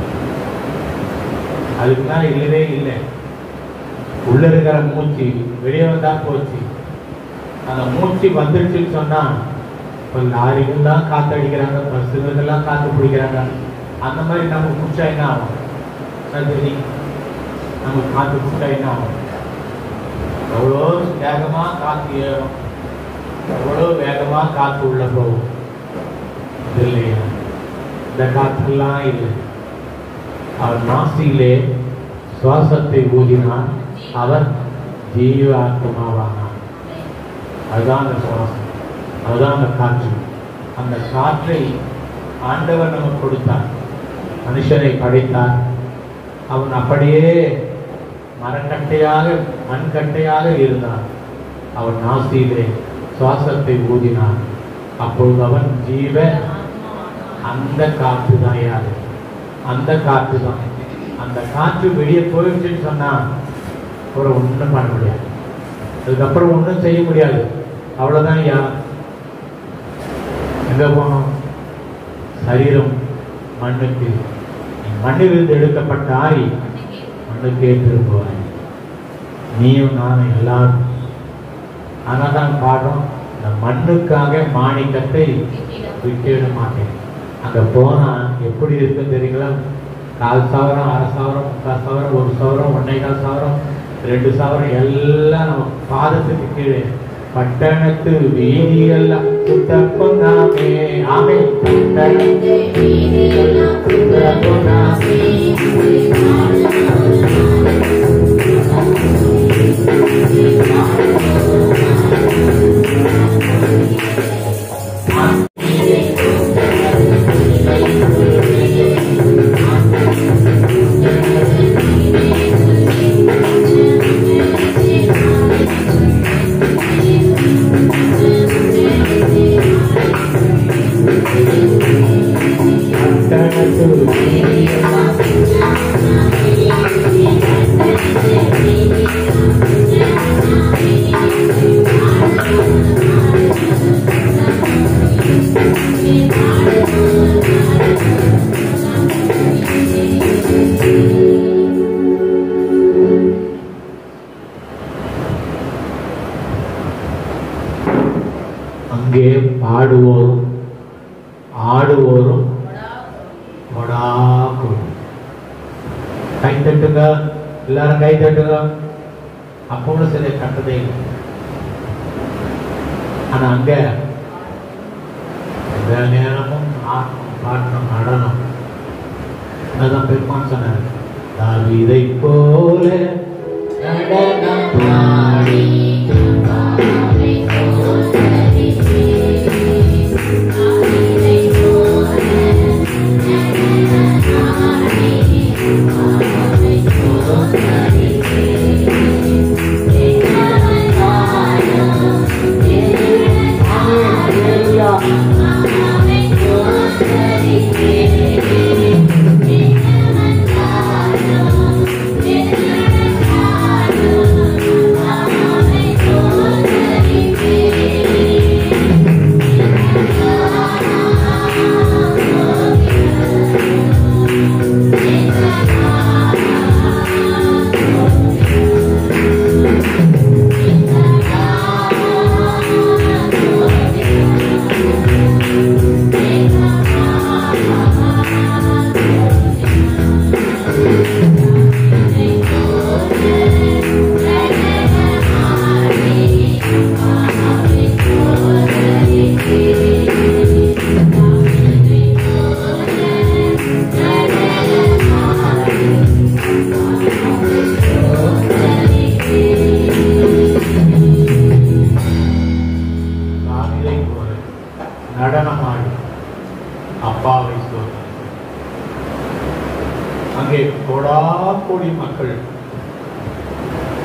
அதுக்கு தான் இல்லவே இல்லை உள்ள இருக்கிற மூச்சு வெளியே வந்தா போச்சு அந்த மூச்சு வந்துருச்சுன்னு சொன்னா இப்போ லாரிகள் தான் காத்து அடிக்கிறாங்க பஸ்ஸுகளுக்கெல்லாம் காத்து பிடிக்கிறாங்க அந்த மாதிரி நம்ம பிடிச்சா என்ன ஆகும் சரி நம்ம காத்து பிடிச்சா என்ன ஆகும் எவ்வளோ வேகமா காத்து ஏறும் எவ்வளோ வேகமா காத்து உள்ள போகும் இது இல்லையா இந்த காற்றெல்லாம் இல்லை அவர் நாசியிலே சுவாசத்தை ஊதினார் அவர் ஜீவ ஆத்மாவானார் அதுதான் அந்த சுவாசம் அதுதான் அந்த காற்று அந்த காற்றை ஆண்டவர் நமக்கு கொடுத்தார் மனுஷனை படைத்தார் அவன் அப்படியே மரக்கட்டையாக மண்கட்டையாக இருந்தான் அவன் நாசியிலே சுவாசத்தை ஊதினான் அப்பொழுது அவன் ஜீவ அந்த காற்று தான் யாரு அந்த காற்று தான் அந்த காற்று வெளியே போயிடுச்சுன்னு சொன்னா அப்புறம் ஒன்றும் பண்ண முடியாது அதுக்கப்புறம் ஒன்றும் செய்ய முடியாது அவ்வளோதான் யா எங்க போனோம் சரீரம் மண்ணுக்கு நீ மண்ணிலிருந்து எடுக்கப்பட்ட ஆய் மண்ணுக்கே திரும்புவாய் நீயும் நானும் எல்லாரும் ஆனால் தான் பாடுறோம் இந்த மண்ணுக்காக மாணிக்கத்தை விட்டுவிட மாட்டேன் அங்கே போனால் எப்படி இருக்குன்னு தெரியுங்களா கால் சவரம் அரை சவரம் முக்கால் சவரம் ஒரு சவரம் ஒன்னே கால் சவரம் ரெண்டு சவரம் எல்லாம் நம்ம பாதத்துக்கு கீழே பட்டணத்து வீதியெல்லாம் சுத்த பொன்னாமே ஆமே பட்டணத்து வீதியெல்லாம் சுத்த பொன்னாமே பட்டணத்து வீதியெல்லாம் அங்கே பாடுவோரும் ஆடுவோரும் கொடா கொடு கை தட்டுங்க எல்லாரும் கை தட்டுங்க அப்பவும் சிலை கட்டதே இல்லை ஆனா அங்க எந்த நேரமும் ஆட்டம் பாட்டம் நடனம் அதான் பெருமான் சொன்னார் தாவீதை போல நடனம் ஆடி Thank you.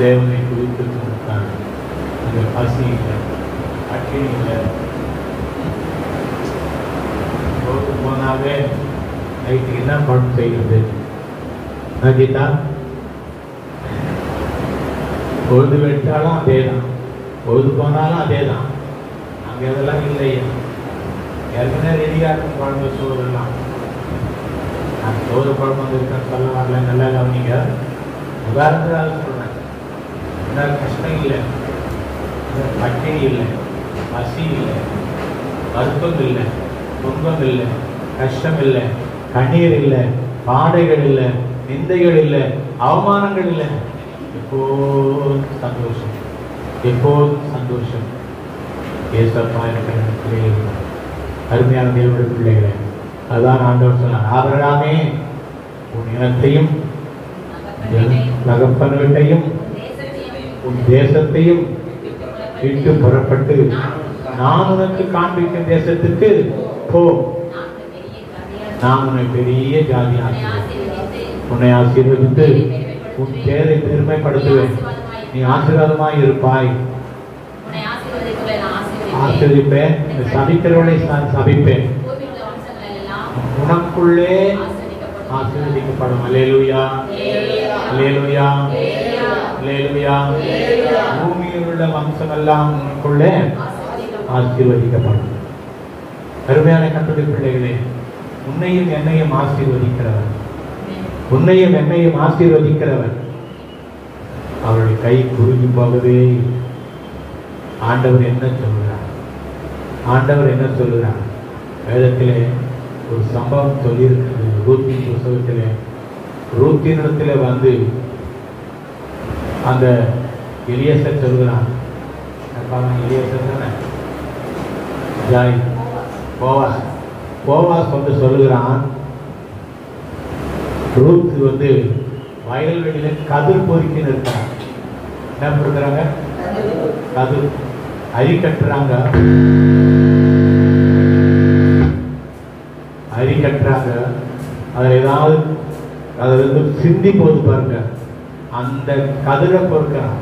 தேவனை குறித்து கொடுத்தாங்க அந்த பசி இல்லை அக்கினி இல்லை ரோட்டு போனாவே நைட்டுக்கு என்ன குழம்பு செய்கிறது என்ன கீதா பொழுது வெட்டாலும் அதே தான் பொழுது போனாலும் அதே தான் அங்கே அதெல்லாம் இல்லையா ஏற்கனவே ரெடியாக இருக்கும் குழம்பு சோறுலாம் நான் சோறு குழம்பு வந்துருக்கேன்னு சொல்ல வரல நல்லா கவனிங்க உதாரணத்துக்காக சொல்கிறேன் என்ன கஷ்டம் இல்லை பட்டினி இல்லை பசி இல்லை வருத்தம் இல்லை துன்பம் இல்லை கஷ்டம் இல்லை கண்ணீர் இல்லை பாடைகள் இல்லை நிந்தைகள் இல்லை அவமானங்கள் இல்லை எப்போதும் சந்தோஷம் எப்போதும் சந்தோஷம் ஏசப்பா இருக்கிற இடத்திலே இருக்கிறார். அருமையான தேவனுடைய பிள்ளைகளே அதான் ஆண்டவர் சொன்னார் ஆபரகாமே உன் இனத்தையும் தகப்பன் வீட்டையும் உன் தேசத்தையும் விட்டு புறப்பட்டு நான் உனக்கு காண்பிக்கும் தேசத்துக்கு போ நான் உன்னை பெரிய ஜாதி உன்னை ஆசீர்வதித்து உன் பேரை பெருமைப்படுத்துவேன் நீ ஆசீர்வாதமாய் இருப்பாய் ஆசீர்விப்பேன் இந்த சபிக்கிறவனை நான் சபிப்பேன் உனக்குள்ளே ஆசீர்வதிக்கப்படும் அலேலுயா அலேலுயா அலேலுயா பூமியில் உள்ள வம்சமெல்லாம் உனக்குள்ளே ஆசீர்வதிக்கப்படும் அருமையான கட்டுரை பிள்ளைகளே உன்னையும் என்னையும் ஆசீர்வதிக்கிறவர் உன்னையும் என்னையும் ஆசீர்வதிக்கிறவர் அவருடைய கை குறுகி போகவே இல்லை. ஆண்டவர் என்ன சொல்கிறார் ஆண்டவர் என்ன சொல்கிறார் வேதத்திலே ஒரு சம்பவம் சொல்லியிருக்கிறது ரூத்தின் புஸ்தகத்திலே ரூத்தினிடத்திலே வந்து அந்த எலியசர் சொல்கிறான் எலியசர் தானே ஜாய் போவாஸ் போவாஸ் வந்து சொல்லுகிறான் ரூத் வந்து வயல்வெளியில கதிர் பொறுக்கின்னு இருக்காங்க என்ன பொறுக்கிறாங்க கதிர் அரி கட்டுறாங்க அரி கட்டுறாங்க அதில் ஏதாவது அது வந்து சிந்தி போது பாருங்க அந்த கதிரை பொறுக்கிறான்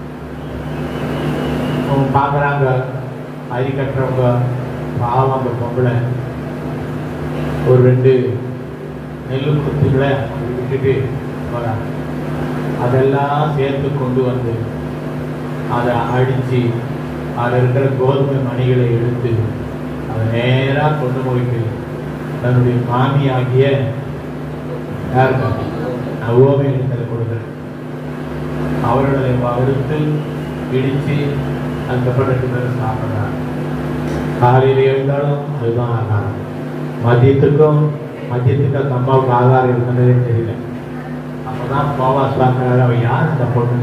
அவங்க பார்க்குறாங்க அரி கட்டுறவங்க பாவம் அந்த பொம்பளை ஒரு ரெண்டு நெல்லு குத்துகளை விட்டுட்டு வராங்க அதெல்லாம் சேர்த்து கொண்டு வந்து அதை அடித்து அதில் இருக்கிற கோதுமை மணிகளை எடுத்து அதை நேராக கொண்டு போயிட்டு தன்னுடைய மாமியாகிய யாருக்கு நவோமி இடத்துல கொடுக்குறேன் அவர்களை வறுத்து பிடிச்சு அதுக்கப்புறம் ரெண்டு பேரும் சாப்பிட்றாங்க காலையில் எழுந்தாலும் அதுதான் ஆகாரம் மதியத்துக்கும் மதியத்துக்கு அந்த அம்மாவுக்கு ஆகாரம் இருக்குன்னதே தெரியல அப்பதான் போவாஸ் பார்க்குறாரு அவன் யார் அந்த பொண்ணு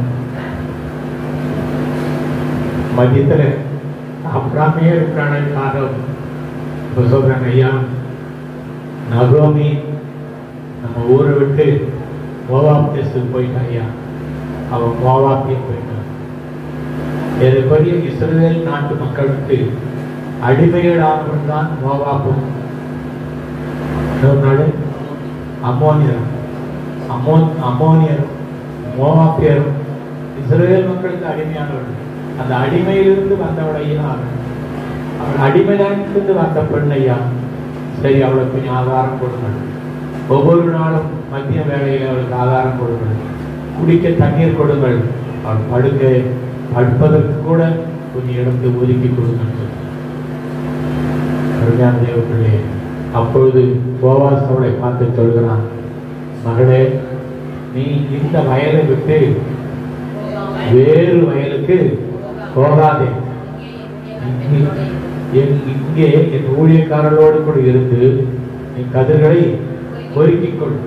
மதியத்தில் சாப்பிடாமே இருக்கிறானே காரணம் இப்போ சொல்கிறாங்க ஐயா நகோமி நம்ம ஊரை விட்டு மோவாப் தேசத்துக்கு போயிட்டான் ஐயா அவன் மோவாப்பியே போயிட்டான் ஏறக்குறைய இஸ்ரேல் நாட்டு மக்களுக்கு அடிமையிடானவன் தான் மோவாப்பும் இன்னொரு நாடு அம்மோனியர் அம்மோன் அம்மோனியரும் மோவாப்பியரும் இஸ்ரேல் மக்களுக்கு அடிமையானவர்கள் அந்த அடிமையிலிருந்து வந்தவளையா அவள் அடிமையிலிருந்து வந்த பெண்ணையா சரி அவளுக்கு கொஞ்சம் ஆதாரம் கொடுங்கள் ஒவ்வொரு நாளும் மதிய வேளையில் அவளுக்கு ஆதாரம் கொடுங்கள் குடிக்க தண்ணீர் கொடுங்கள் அவள் படுக்க படுப்பதற்கு கூட கொஞ்சம் இடத்தை ஒதுக்கி கொடுங்கள் அருமையான தேவர்களே அப்பொழுது போவாஸ் அவளை பார்த்து சொல்கிறான் மகளே நீ இந்த வயலை விட்டு வேறு வயலுக்கு போகாதே என் இங்கே என் ஊழியக்காரர்களோடு கூட இருந்து நீ கதிர்களை பொறுக்கிக் கொள்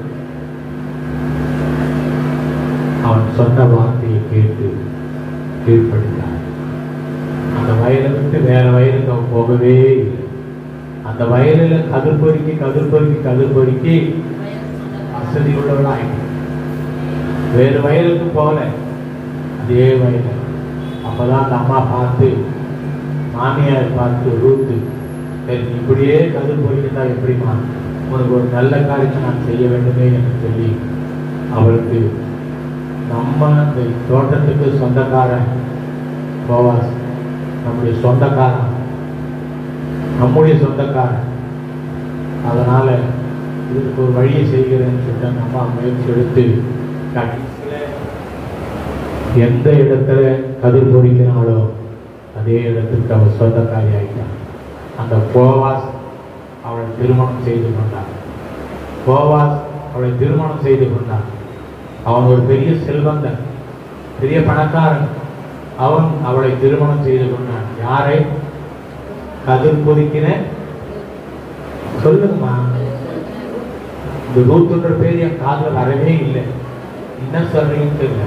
அவன் சொன்ன வார்த்தையை கேட்டு கீழ்ப்படுத்தான் அந்த வயலை விட்டு வேற வயலுக்கு அவன் போகவே இல்லை அந்த வயலில் கதிர் பொறுக்கி கதிர் பொறுக்கி கதிர் பொறுக்கி வசதி உள்ளவளாயிட்டு வேறு வயலுக்கு போகல அதே வயல் அப்பதான் அந்த அம்மா பார்த்து மாமியார் பார்த்து ரூத்து சரி நீ இப்படியே கதிர் பொறுக்கிட்டா எப்படிமா உனக்கு ஒரு நல்ல காரியத்தை நான் செய்ய வேண்டுமே என்று சொல்லி அவளுக்கு நம்ம இந்த தோட்டத்துக்கு சொந்தக்காரன் போவாஸ் நம்முடைய சொந்தக்காரன் நம்முடைய சொந்தக்காரன் அதனால இதுக்கு ஒரு வழியை செய்கிறேன்னு சொல்லிட்டு அந்த அம்மா முயற்சி எடுத்து கடைசியில எந்த இடத்துல கதிர் பொறிக்கிறாளோ அதே இடத்துக்கு அவள் சொந்தக்காரி ஆயிட்டான் அந்த போவாஸ் அவளை திருமணம் செய்து கொண்டான் போவாஸ் அவளை திருமணம் செய்து கொண்டான் அவன் ஒரு பெரிய செல்வந்தன் பெரிய பணக்காரன் அவன் அவளை திருமணம் செய்து கொண்டான் யாரை கதிர் பொறிக்கிற சொல்லுங்கம்மா இந்த ரூத்துன்ற பேர் என் காதுல வரவே இல்லை என்ன சொல்றீங்கன்னு தெரியல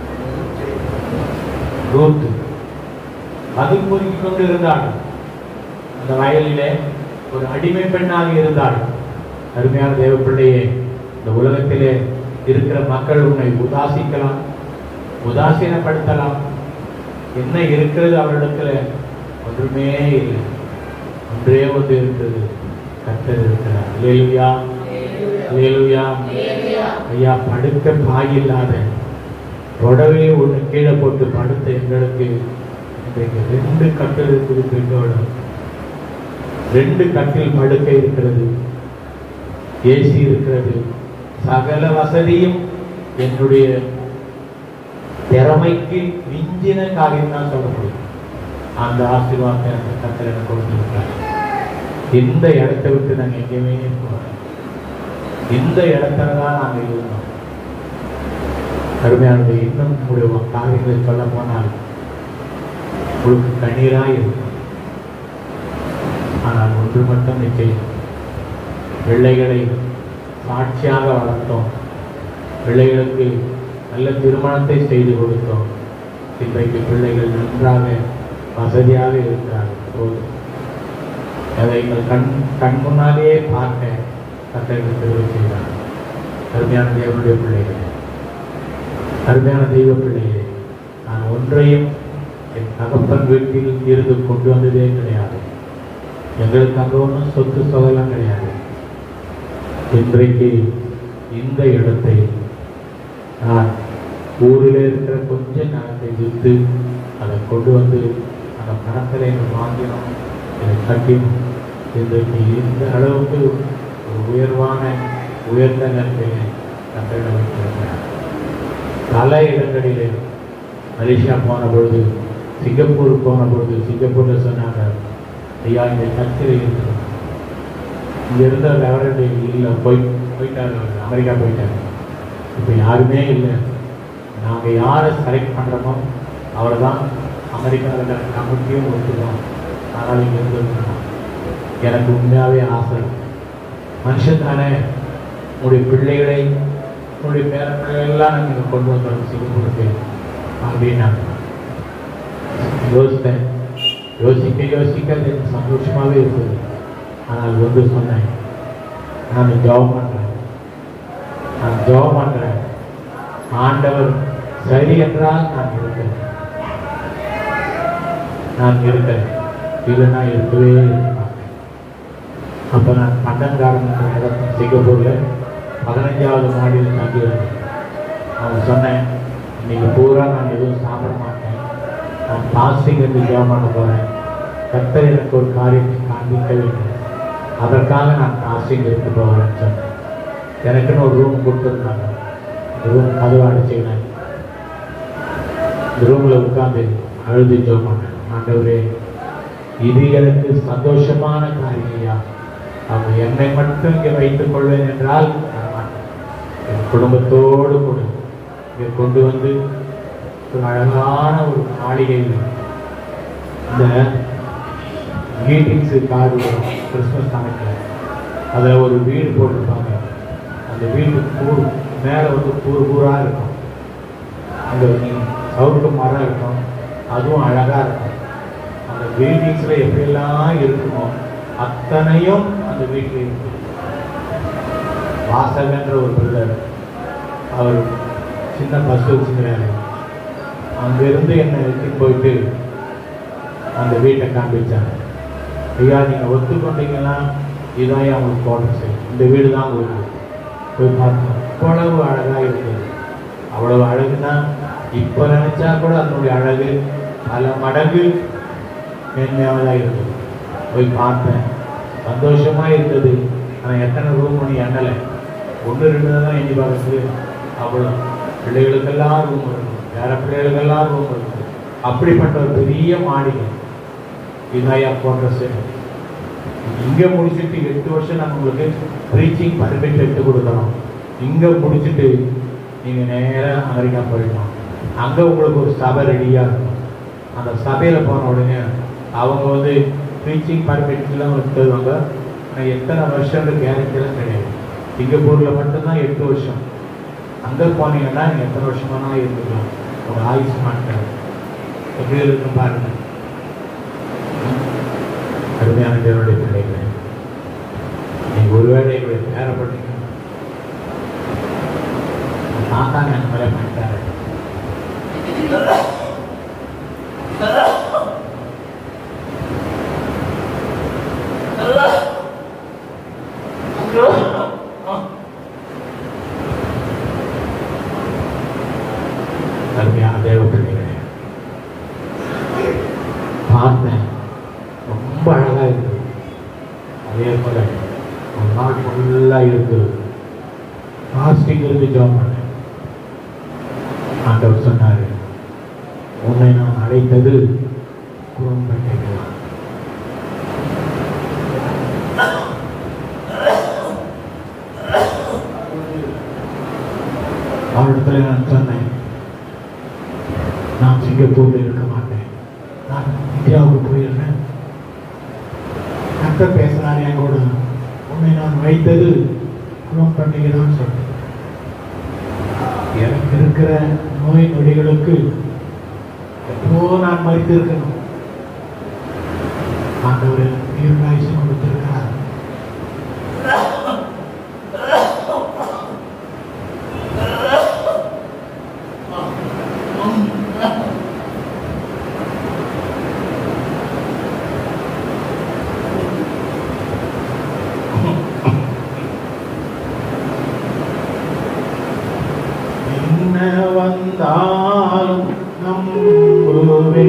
ரூத்து கதிர் பொறுக்கிக் கொண்டு இருந்தாள் அந்த வயலிலே ஒரு அடிமை பெண்ணாக இருந்தாள் அருமையான தேவ பிள்ளையே இந்த உலகத்திலே இருக்கிற மக்கள் உன்னை உதாசிக்கலாம் உதாசீனப்படுத்தலாம் என்ன இருக்கிறது அவரிடத்துல ஒன்றுமே இல்லை ஒன்றே ஒன்று இருக்கிறது கர்த்தர் இருக்கிறார் அல்லேலூயா அல்லேலூயா ஐயா படுக்க பாயில்லாத புடவையை ஒன்று கீழே போட்டு படுத்த எங்களுக்கு இன்றைக்கு ரெண்டு கட்டில் இருக்குது பெண்ணோட ரெண்டு கட்டில் படுக்கை இருக்கிறது ஏசி இருக்கிறது சகல வசதியும் என்னுடைய திறமைக்கு மிஞ்சின காரியம் தான் சொல்ல முடியும் அந்த ஆசீர்வாதத்தை அந்த கத்தர் எனக்கு கொடுத்துருக்காரு இந்த இடத்தை விட்டு நாங்கள் எங்கேயுமே போகிறோம் இந்த இடத்துல தான் நாங்கள் இருந்தோம் கருமையானது இன்னும் உங்களுடைய காரியங்களை சொல்ல போனால் உங்களுக்கு கண்ணீராக இருக்கும் ஆனால் ஒன்று மட்டும் நிச்சயம் பிள்ளைகளை சாட்சியாக வளர்த்தோம் பிள்ளைகளுக்கு நல்ல திருமணத்தை செய்து கொடுத்தோம் இன்றைக்கு பிள்ளைகள் நன்றாக வசதியாக இருக்கிறார்கள் போதும் அதை எங்கள் கண் கண் முன்னாலேயே பார்க்க கத்தர்கள் தெரிவு செய்தார் அருமையான தேவனுடைய பிள்ளைகளே அருமையான தெய்வ பிள்ளைகளே நான் ஒன்றையும் என் தகப்பன் வீட்டில் இருந்து கொண்டு வந்ததே கிடையாது எங்களுக்கு அங்கே ஒன்றும் சொத்து சொகலாம் கிடையாது இன்றைக்கு இந்த இடத்தை நான் ஊரில் இருக்கிற கொஞ்ச நேரத்தை விற்று அதை கொண்டு வந்து அந்த பணத்தில் எங்கள் வாங்கினோம் இதை கட்டினோம் இன்றைக்கு இந்த அளவுக்கு ஒரு உயர்வான உயர்ந்த நிலைமையை கட்டிட வைத்திருக்கிறார் பல இடங்களிலே மலேசியா போன பொழுது சிங்கப்பூர் போன பொழுது சிங்கப்பூரில் சொன்னாங்க ஐயா இந்த கத்திரி இருக்கிறோம் இங்க இருந்த ரெவரண்ட் இல்லை போய் போயிட்டாரு அவரு. அமெரிக்கா போயிட்டாரு இப்போ யாருமே இல்லை நாங்கள் யாரை செலக்ட் பண்ணுறோமோ அவரை தான் அமெரிக்காவில் கமிட்டியும் ஒத்துக்கிறோம் ஆனால் இங்கே இருந்துருக்கணும் எனக்கு உண்மையாகவே ஆசை மனுஷன் தானே உங்களுடைய பிள்ளைகளை உங்களுடைய பேர பிள்ளைகளெல்லாம் நாங்கள் கொண்டு வந்தோம் சிங்கப்பூருக்கு அப்படின்னாங்க யோசித்தேன் யோசிக்க யோசிக்க அது எனக்கு சந்தோஷமாகவே இருக்குது ஆனால் ஒன்று சொன்னேன் நான் ஜெபம் பண்ணுறேன் நான் ஜெபம் பண்ணுறேன் ஆண்டவர் சரி என்றால் நான் இருக்கேன் நான் இருக்கேன் இல்லைன்னா இருக்கவே இருக்க மாட்டேன் அப்போ நான் பண்டங்காரன் இடத்துல சிங்கப்பூரில் பதினஞ்சாவது மாடியில் தங்கியிருந்தேன் அவன் சொன்னேன் இன்னைக்கு பூரா நான் எதுவும் சாப்பிட மாட்டேன் நான் பாஸ்டிங் இருந்து ஜெபம் பண்ண போகிறேன் கர்த்தர் எனக்கு ஒரு காரியத்தை காண்பிக்க வேண்டும் அதற்காக நான் பாஸ்டிங் இருக்க போகிறேன்னு சொன்னேன் எனக்குன்னு ஒரு ரூம் கொடுத்துருந்தாங்க அந்த ரூம் கதவை அடைச்சிக்கினேன் இந்த ரூமில் உட்காந்து அழுது ஜெபம் பண்ணேன் ஆண்டவரே இது எனக்கு சந்தோஷமான காரியா அவங்க என்னை மட்டும் இங்கே வைத்துக் கொள்வேன் என்றால் நான் மாட்டேன். என் குடும்பத்தோடு கூட இங்கே கொண்டு வந்து ஒரு அழகான ஒரு மாளிகையில் இந்த மீட்டிங்ஸு கார் வரும் கிறிஸ்மஸ் சமயத்தில் அதில் ஒரு வீடு போட்டிருப்பாங்க அந்த வீடு கூறு மேலே வந்து கூறு கூறாக இருக்கும் அங்கே சவுக்கு மரம் இருக்கும் அதுவும் அழகாக இருக்கும் அந்த பில்டிங்ஸில் எப்படியெல்லாம் இருக்குமோ அத்தனையும் அந்த வீட்டில் இருக்கு வாசகன்ற ஒரு பிரதர் அவர் சின்ன பஸ் வச்சுக்கிறாரு அங்கிருந்து என்னை எடுத்துட்டு போயிட்டு அந்த வீட்டை காண்பிச்சாங்க ஐயா நீங்கள் ஒத்துக்கொண்டீங்கன்னா இதான் அவங்களுக்கு கோட்டை செய்யும் இந்த வீடு தான் உங்களுக்கு போய் பார்த்தோம் அவ்வளவு அழகாக இருக்குது அவ்வளவு அழகுனா இப்ப நினைச்சா கூட அதனுடைய அழகு பல மடங்கு மேன்மையானதாக இருந்தது போய் பார்த்தேன் சந்தோஷமா இருந்தது ஆனால் எத்தனை ரூம் பண்ணி எண்ணலை ஒன்று ரெண்டு தான் எண்ணி பார்க்கறது அவ்வளோ பிள்ளைகளுக்கெல்லாம் ரூம் இருக்கும் வேற பிள்ளைகளுக்கெல்லாம் ரூம் இருக்கும் அப்படிப்பட்ட ஒரு பெரிய மாளிகை இதாயா போன்ற சேவை இங்கே முடிச்சுட்டு எட்டு வருஷம் நாங்கள் உங்களுக்கு ப்ரீச்சிங் பர்மிட் எடுத்து கொடுக்குறோம் இங்கே முடிச்சுட்டு நீங்கள் நேராக அமெரிக்கா போயிடணும் அங்கே உங்களுக்கு ஒரு சபை ரெடியாக இருக்கும் அந்த சபையில் போன உடனே அவங்க வந்து ப்ரீச்சிங் பர்மிட்லாம் வந்து தருவாங்க ஆனால் எத்தனை வருஷம்னு கேரண்டிலாம் கிடையாது சிங்கப்பூரில் மட்டும்தான் எட்டு வருஷம் அங்கே போனீங்கன்னா நீங்கள் எத்தனை வருஷமானா இருந்துக்கலாம் ஒரு ஆயுஷ் மாட்டார் எப்படி இருக்கும் பாருங்க அருமையான தேவனுடைய பிள்ளைகளே நீங்க ஒருவேளை என்னுடைய பேரப்பட்டீங்க தாத்தா என் மேலே பண்ணிட்டாரு அருமையான தேவ பிள்ளைகளே பார்த்தேன் ரொம்ப அழகா இருக்குது அதே போல ஒரு நாள் ஃபுல்லா இருக்குது ஃபாஸ்டிங் இருந்து ஜாப் பண்ணேன் ஆண்டவர் சொன்னாரு உன்னை நான் அழைத்தது குடும்பத்தை அவரிடத்துல நான் சொன்னேன் நான் சிங்கப்பூர்ல இருக்க மாட்டேன் நான் இந்தியாவுக்கு போயிடுறேன் கத்த பேசுறாரு என் கூட உன்னை நான் வைத்தது குணம் பண்ணுகிறான்னு சொன்னேன் எனக்கு இருக்கிற நோய் நொடிகளுக்கு எப்போ நான் மறித்து இருக்கணும் ஆண்டவர் தீர்வாயுசு கொடுத்திருக்கிறார் என்ன வந்தாலும் நம்புவே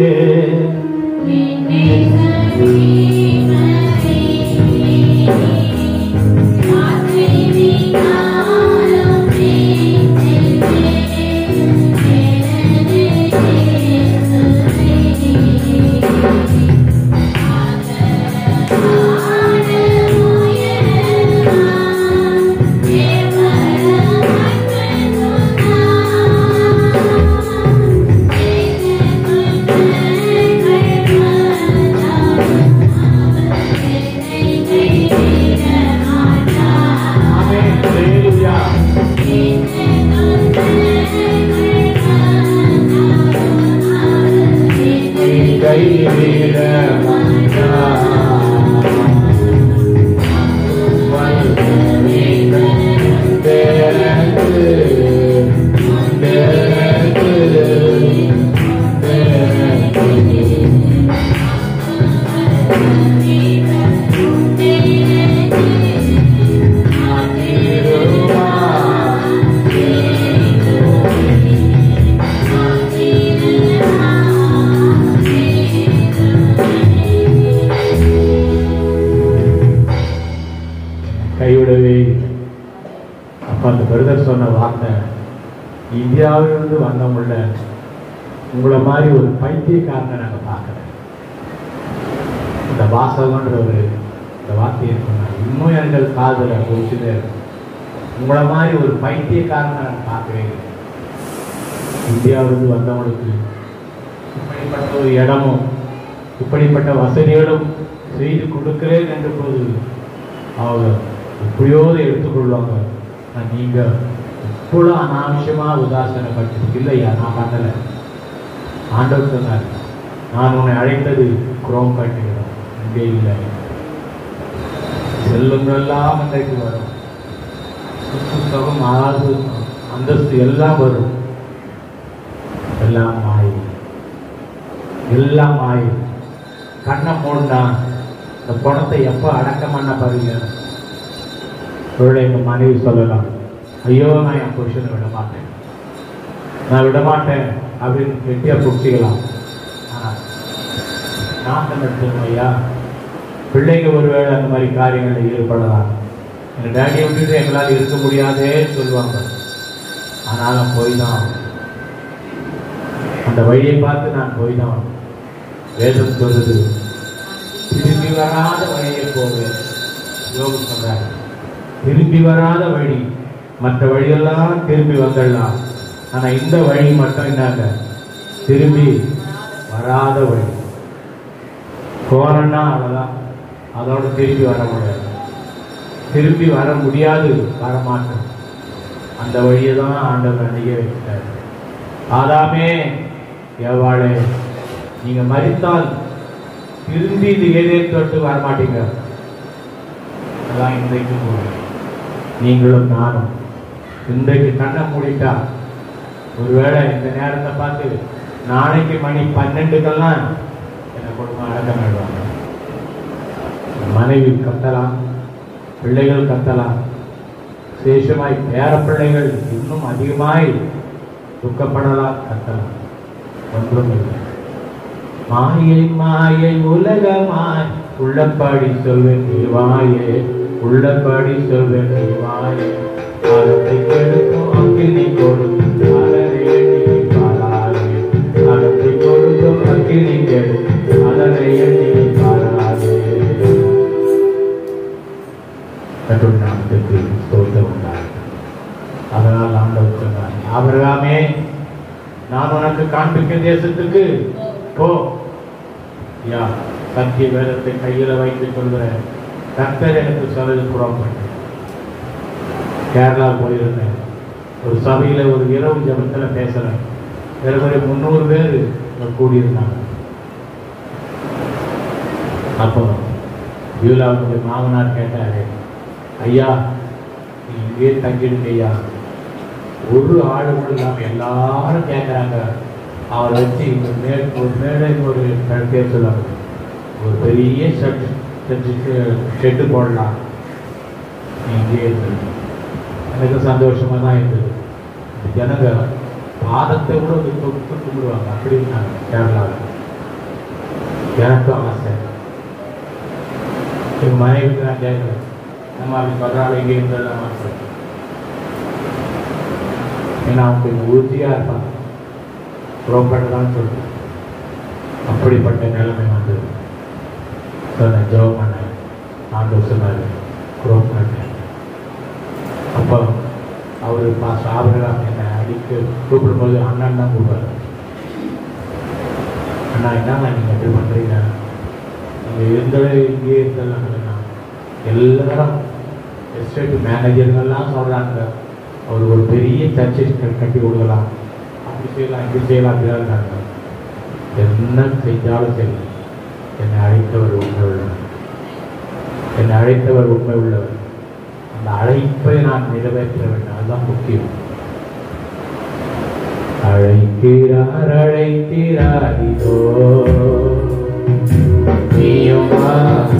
ஆமென் ஹalleluya கைவிட கைவிடவே இல்லை. அப்ப அந்த பிரதர் சொன்ன வார்த்தை இந்தியாவிலிருந்து வந்தவங்கள உங்களை மாதிரி ஒரு பைத்தியக்காரனை நாங்க பார்க்கல இந்த வாசகன்ற ஒரு இந்த வார்த்தையை சொன்னாங்க இன்னும் எங்கள் காதல போச்சுதே உங்களை மாதிரி ஒரு பைத்தியக்காரனை நான் பார்க்கவே இல்லை இந்தியாவிலிருந்து வந்தவங்களுக்கு இப்படிப்பட்ட ஒரு இடமும் இப்படிப்பட்ட வசதிகளும் செய்து கொடுக்கிறேன் என்ற போது அவங்க எப்படியோது எடுத்துக்கொள்வாங்க ஆனா நீங்க இவ்வளோ அனாவசியமா உதாசனப்பட்டு இல்லையா நான் பண்ணல ஆண்டவர் சொன்னார் நான் உன்னை அழைத்தது குரோம் காட்டுகிறோம் இங்கே இல்லை செல்லுங்களெல்லாம் இன்றைக்கு வரும் சொத்து சுகம் ஆறு அந்தஸ்து எல்லாம் வரும் எல்லாம் மாய் எல்லாம் மாய் கண்ணை மூடா இந்த பணத்தை எப்போ அடக்கம் பண்ண பாருங்க ஒருவேளை எங்க மனைவி சொல்லலாம் ஐயோ நான் என் புருஷனை விட மாட்டேன் நான் விட மாட்டேன் அப்படின்னு கெட்டியாக பிடிச்சிக்கலாம் ஆனால் நான் நடத்தணும் ஐயா பிள்ளைங்க ஒருவேளை அந்த மாதிரி காரியங்களில் ஈடுபடலாம் எங்கள் டேடியை விட்டுட்டு எங்களால் இருக்க முடியாதேன்னு சொல்லுவாங்க ஆனாலும் போய் தான் ஆகணும். அந்த வழியை பார்த்து நான் போய் தான் ஆகணும். வேதம் சொல்லுது திரும்பி வராத வழியை போவேன் யோகு சொல்றாரு திரும்பி வராத வழி மற்ற வழியெல்லாம் திரும்பி வந்துடலாம் ஆனா இந்த வழி மட்டும் என்னங்க திரும்பி வராத வழி போறேன்னா அவ்வளவுதான் அதோட திரும்பி வர முடியாது திரும்பி வர முடியாது வரமாட்டோம் அந்த வழியை தான் ஆண்டவர் அன்றைக்கே வைக்கிறார் ஆதாமே எவ்வாழே நீங்க மறித்தால் திரும்பி இது ஏதே தொட்டு வரமாட்டீங்க அதான் இன்றைக்கு கூட நீங்களும் நானும் இன்றைக்கு கண்ணை மூடிட்டா ஒருவேளை இந்த நேரத்தை பார்த்து நாளைக்கு மணி பன்னெண்டுக்கெல்லாம் என்ன குடும்பம் அடக்கம் ஆயிடுவாங்க மனைவி கத்தலாம் பிள்ளைகள் கத்தலாம் விசேஷமாய் பேர பிள்ளைகள் இன்னும் அதிகமாய் துக்கப்படலாம் கத்தலாம் ஒன்றும் இல்லை மாயை மாயை உலகமாய் உள்ளபடி சொல்வேன் வாயே உள்ளபடி சொல்வேன் வாயே அகத்தை கெடுக்கும் அக்கினி கொடுக்கும் அதனை எண்ணி பாராதே அகத்தை கொடுக்கும் அக்கினி கெடுக்கும் அதனை எண்ணி பாராதே கட்டுரை நாமத்துக்கு ஸ்தோத்திரம் உண்டாகும் அதனால் ஆண்டவர் சொன்னார் ஆபிரகாமே நான் உனக்கு காண்பிக்க தேசத்துக்கு போ யா சத்திய வேதத்தை கையில வைத்து சொல்கிறேன் கர்த்தர் எனக்கு சொன்னது புறப்பட்டு கேரளா போயிருந்தேன் ஒரு சபையில ஒரு இரவு ஜபத்துல பேசுறேன் ஏறக்குறைய முந்நூறு பேர் அங்க கூடியிருந்தாங்க அப்போ யூலாவுடைய மாமனார் கேட்டாரு ஐயா நீ இங்கேயே தங்கிடுங்க ஐயா ஒரு ஆளு கூட இல்லாம எல்லாரும் கேட்கறாங்க அவரை வச்சு இந்த மேல் ஒரு மேடை ஒரு பேர் சொல்லுவாங்க ஒரு பெரிய ஷெட் ஷெட்டு போடலாம் நீ இங்கேயே இருந்துருங்க எனக்கு சந்தோஷமா தான் இருந்தது இந்த ஜனங்க பாதத்தை கூட வந்து தொட்டு கும்பிடுவாங்க அப்படி இருந்தாங்க கேரளாவில் எனக்கும் ஆசை எங்கள் மனைவிக்கு நான் கேட்குறேன் நம்ம அப்படி சொல்கிறாள் இங்கே இருந்ததெல்லாம் ஆசை ஏன்னா அவங்க கொஞ்சம் உறுதியாக இருப்பாங்க புறப்படலாம்னு சொல்லிட்டு அப்படிப்பட்ட நிலைமை வந்தது சொன்னேன் ஜெபம் பண்ணேன் ஆண்டு சொன்னார் புறப்பட்டேன் அப்போ அவர் பா சாப்பிடலாம் என்னை அடிக்க கூப்பிடும்போது அண்ணன் தான் கூப்பிடுவார் அண்ணா என்னங்க நீங்கள் எப்படி பண்ணுறீங்க நீங்கள் இருந்தவே இங்கேயே இருந்தலாம் எல்லாரும் எஸ்டேட் மேனேஜர்கள்லாம் சொல்கிறாங்க அவர் ஒரு பெரிய சர்ச்சை க- கட்டி கொடுக்கலாம் அப்படி செய்யலாம் இப்படி செய்யலாம் அப்படிலாம் இருக்காங்க என்ன செஞ்சாலும் சரி என்னை அழைத்தவர் உண்மை உள்ளவர் என்னை அழைத்தவர் உண்மை உள்ளவர் அந்த அழைப்பை நான் நிறைவேற்ற வேண்டும் அதுதான் முக்கியம் அழைக்கிறார் அழைக்கிறார் இதோ நீயும் வா.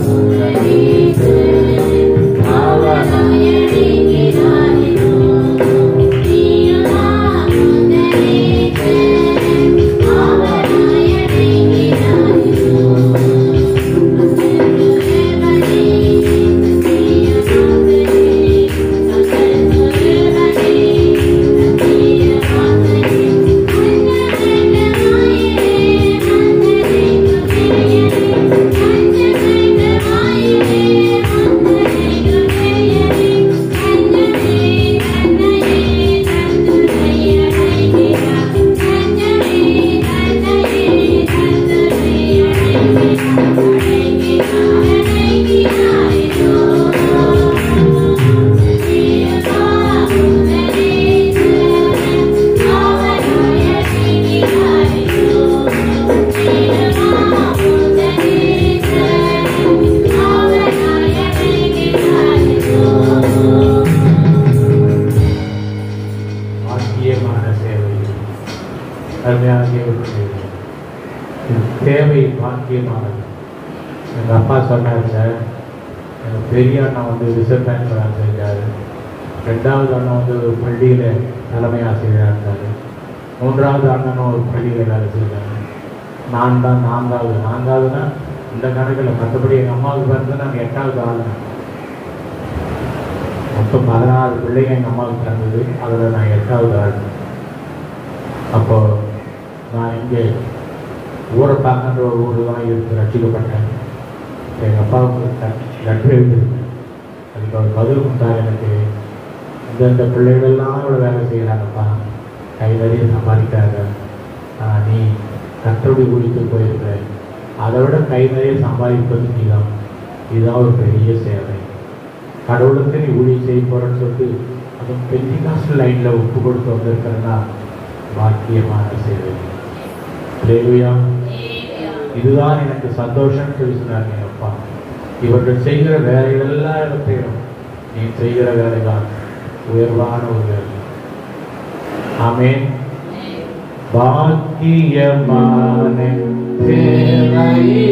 பாக்கியமான சேவை அருமையான தேவனுடைய இது தேவை பாக்கியமானது எங்கள் அப்பா சொன்னார் சார் எங்கள் பெரிய அண்ணா வந்து ரிசர்வ் பேங்க் வேலை செஞ்சார் ரெண்டாவது அண்ணா வந்து ஒரு பள்ளியில் தலைமை ஆசிரியராக இருந்தார் மூன்றாவது அண்ணனும் ஒரு பள்ளியில் வேலை செய்கிறாங்க நான் தான் நான்காவது நான்காவதுனா இந்த கணக்கில் மற்றபடி எங்கள் அம்மாவுக்கு பிறந்து நாங்கள் எட்டாவது ஆளுங்க மொத்தம் பதினாறு பிள்ளைங்க எங்கள் அம்மாவுக்கு பிறந்தது அதில் நான் எட்டாவது ஆள் அப்போ நான் இங்கே ஊரப்பாங்கன்ற ஒரு ஊர் தான் இருக்கு ரசிக்கப்பட்டேன் எங்கள் அப்பாவுக்கு லெட்டர் எழுதி அதுக்கு அவர் பதில் கொடுத்தாரு எனக்கு இந்தந்த பிள்ளைகள்லாம் இவ்வளோ வேலை செய்கிறாங்கப்பா கை நிறைய சம்பாதிக்கிறாங்க ஆனா, நீ கத்தோடி குடித்து போயிருக்கிற அதை விட கை நிறைய சம்பாதிப்பது நீதான் இதுதான் ஒரு பெரிய சேவை கடவுளுக்கு நீ ஊழியம் செய்ய போறேன்னு சொல்லிட்டு அதுவும் பெண்டிகாஸ்ட் லைனில் ஒப்பு கொடுத்து வந்திருக்கிறேன்னா பாக்கியமான சேவை ஹalleluya. இதுதான் எனக்கு சந்தோஷம் சொல்லி சொன்னாங்க எங்க அப்பா இவர்கள் செய்கிற வேலைகள் எல்லாத்தையும் நீ செய்கிற வேலை தான் உயர்வான ஒரு வேலை ஆமென் பாக்கியமான தேவை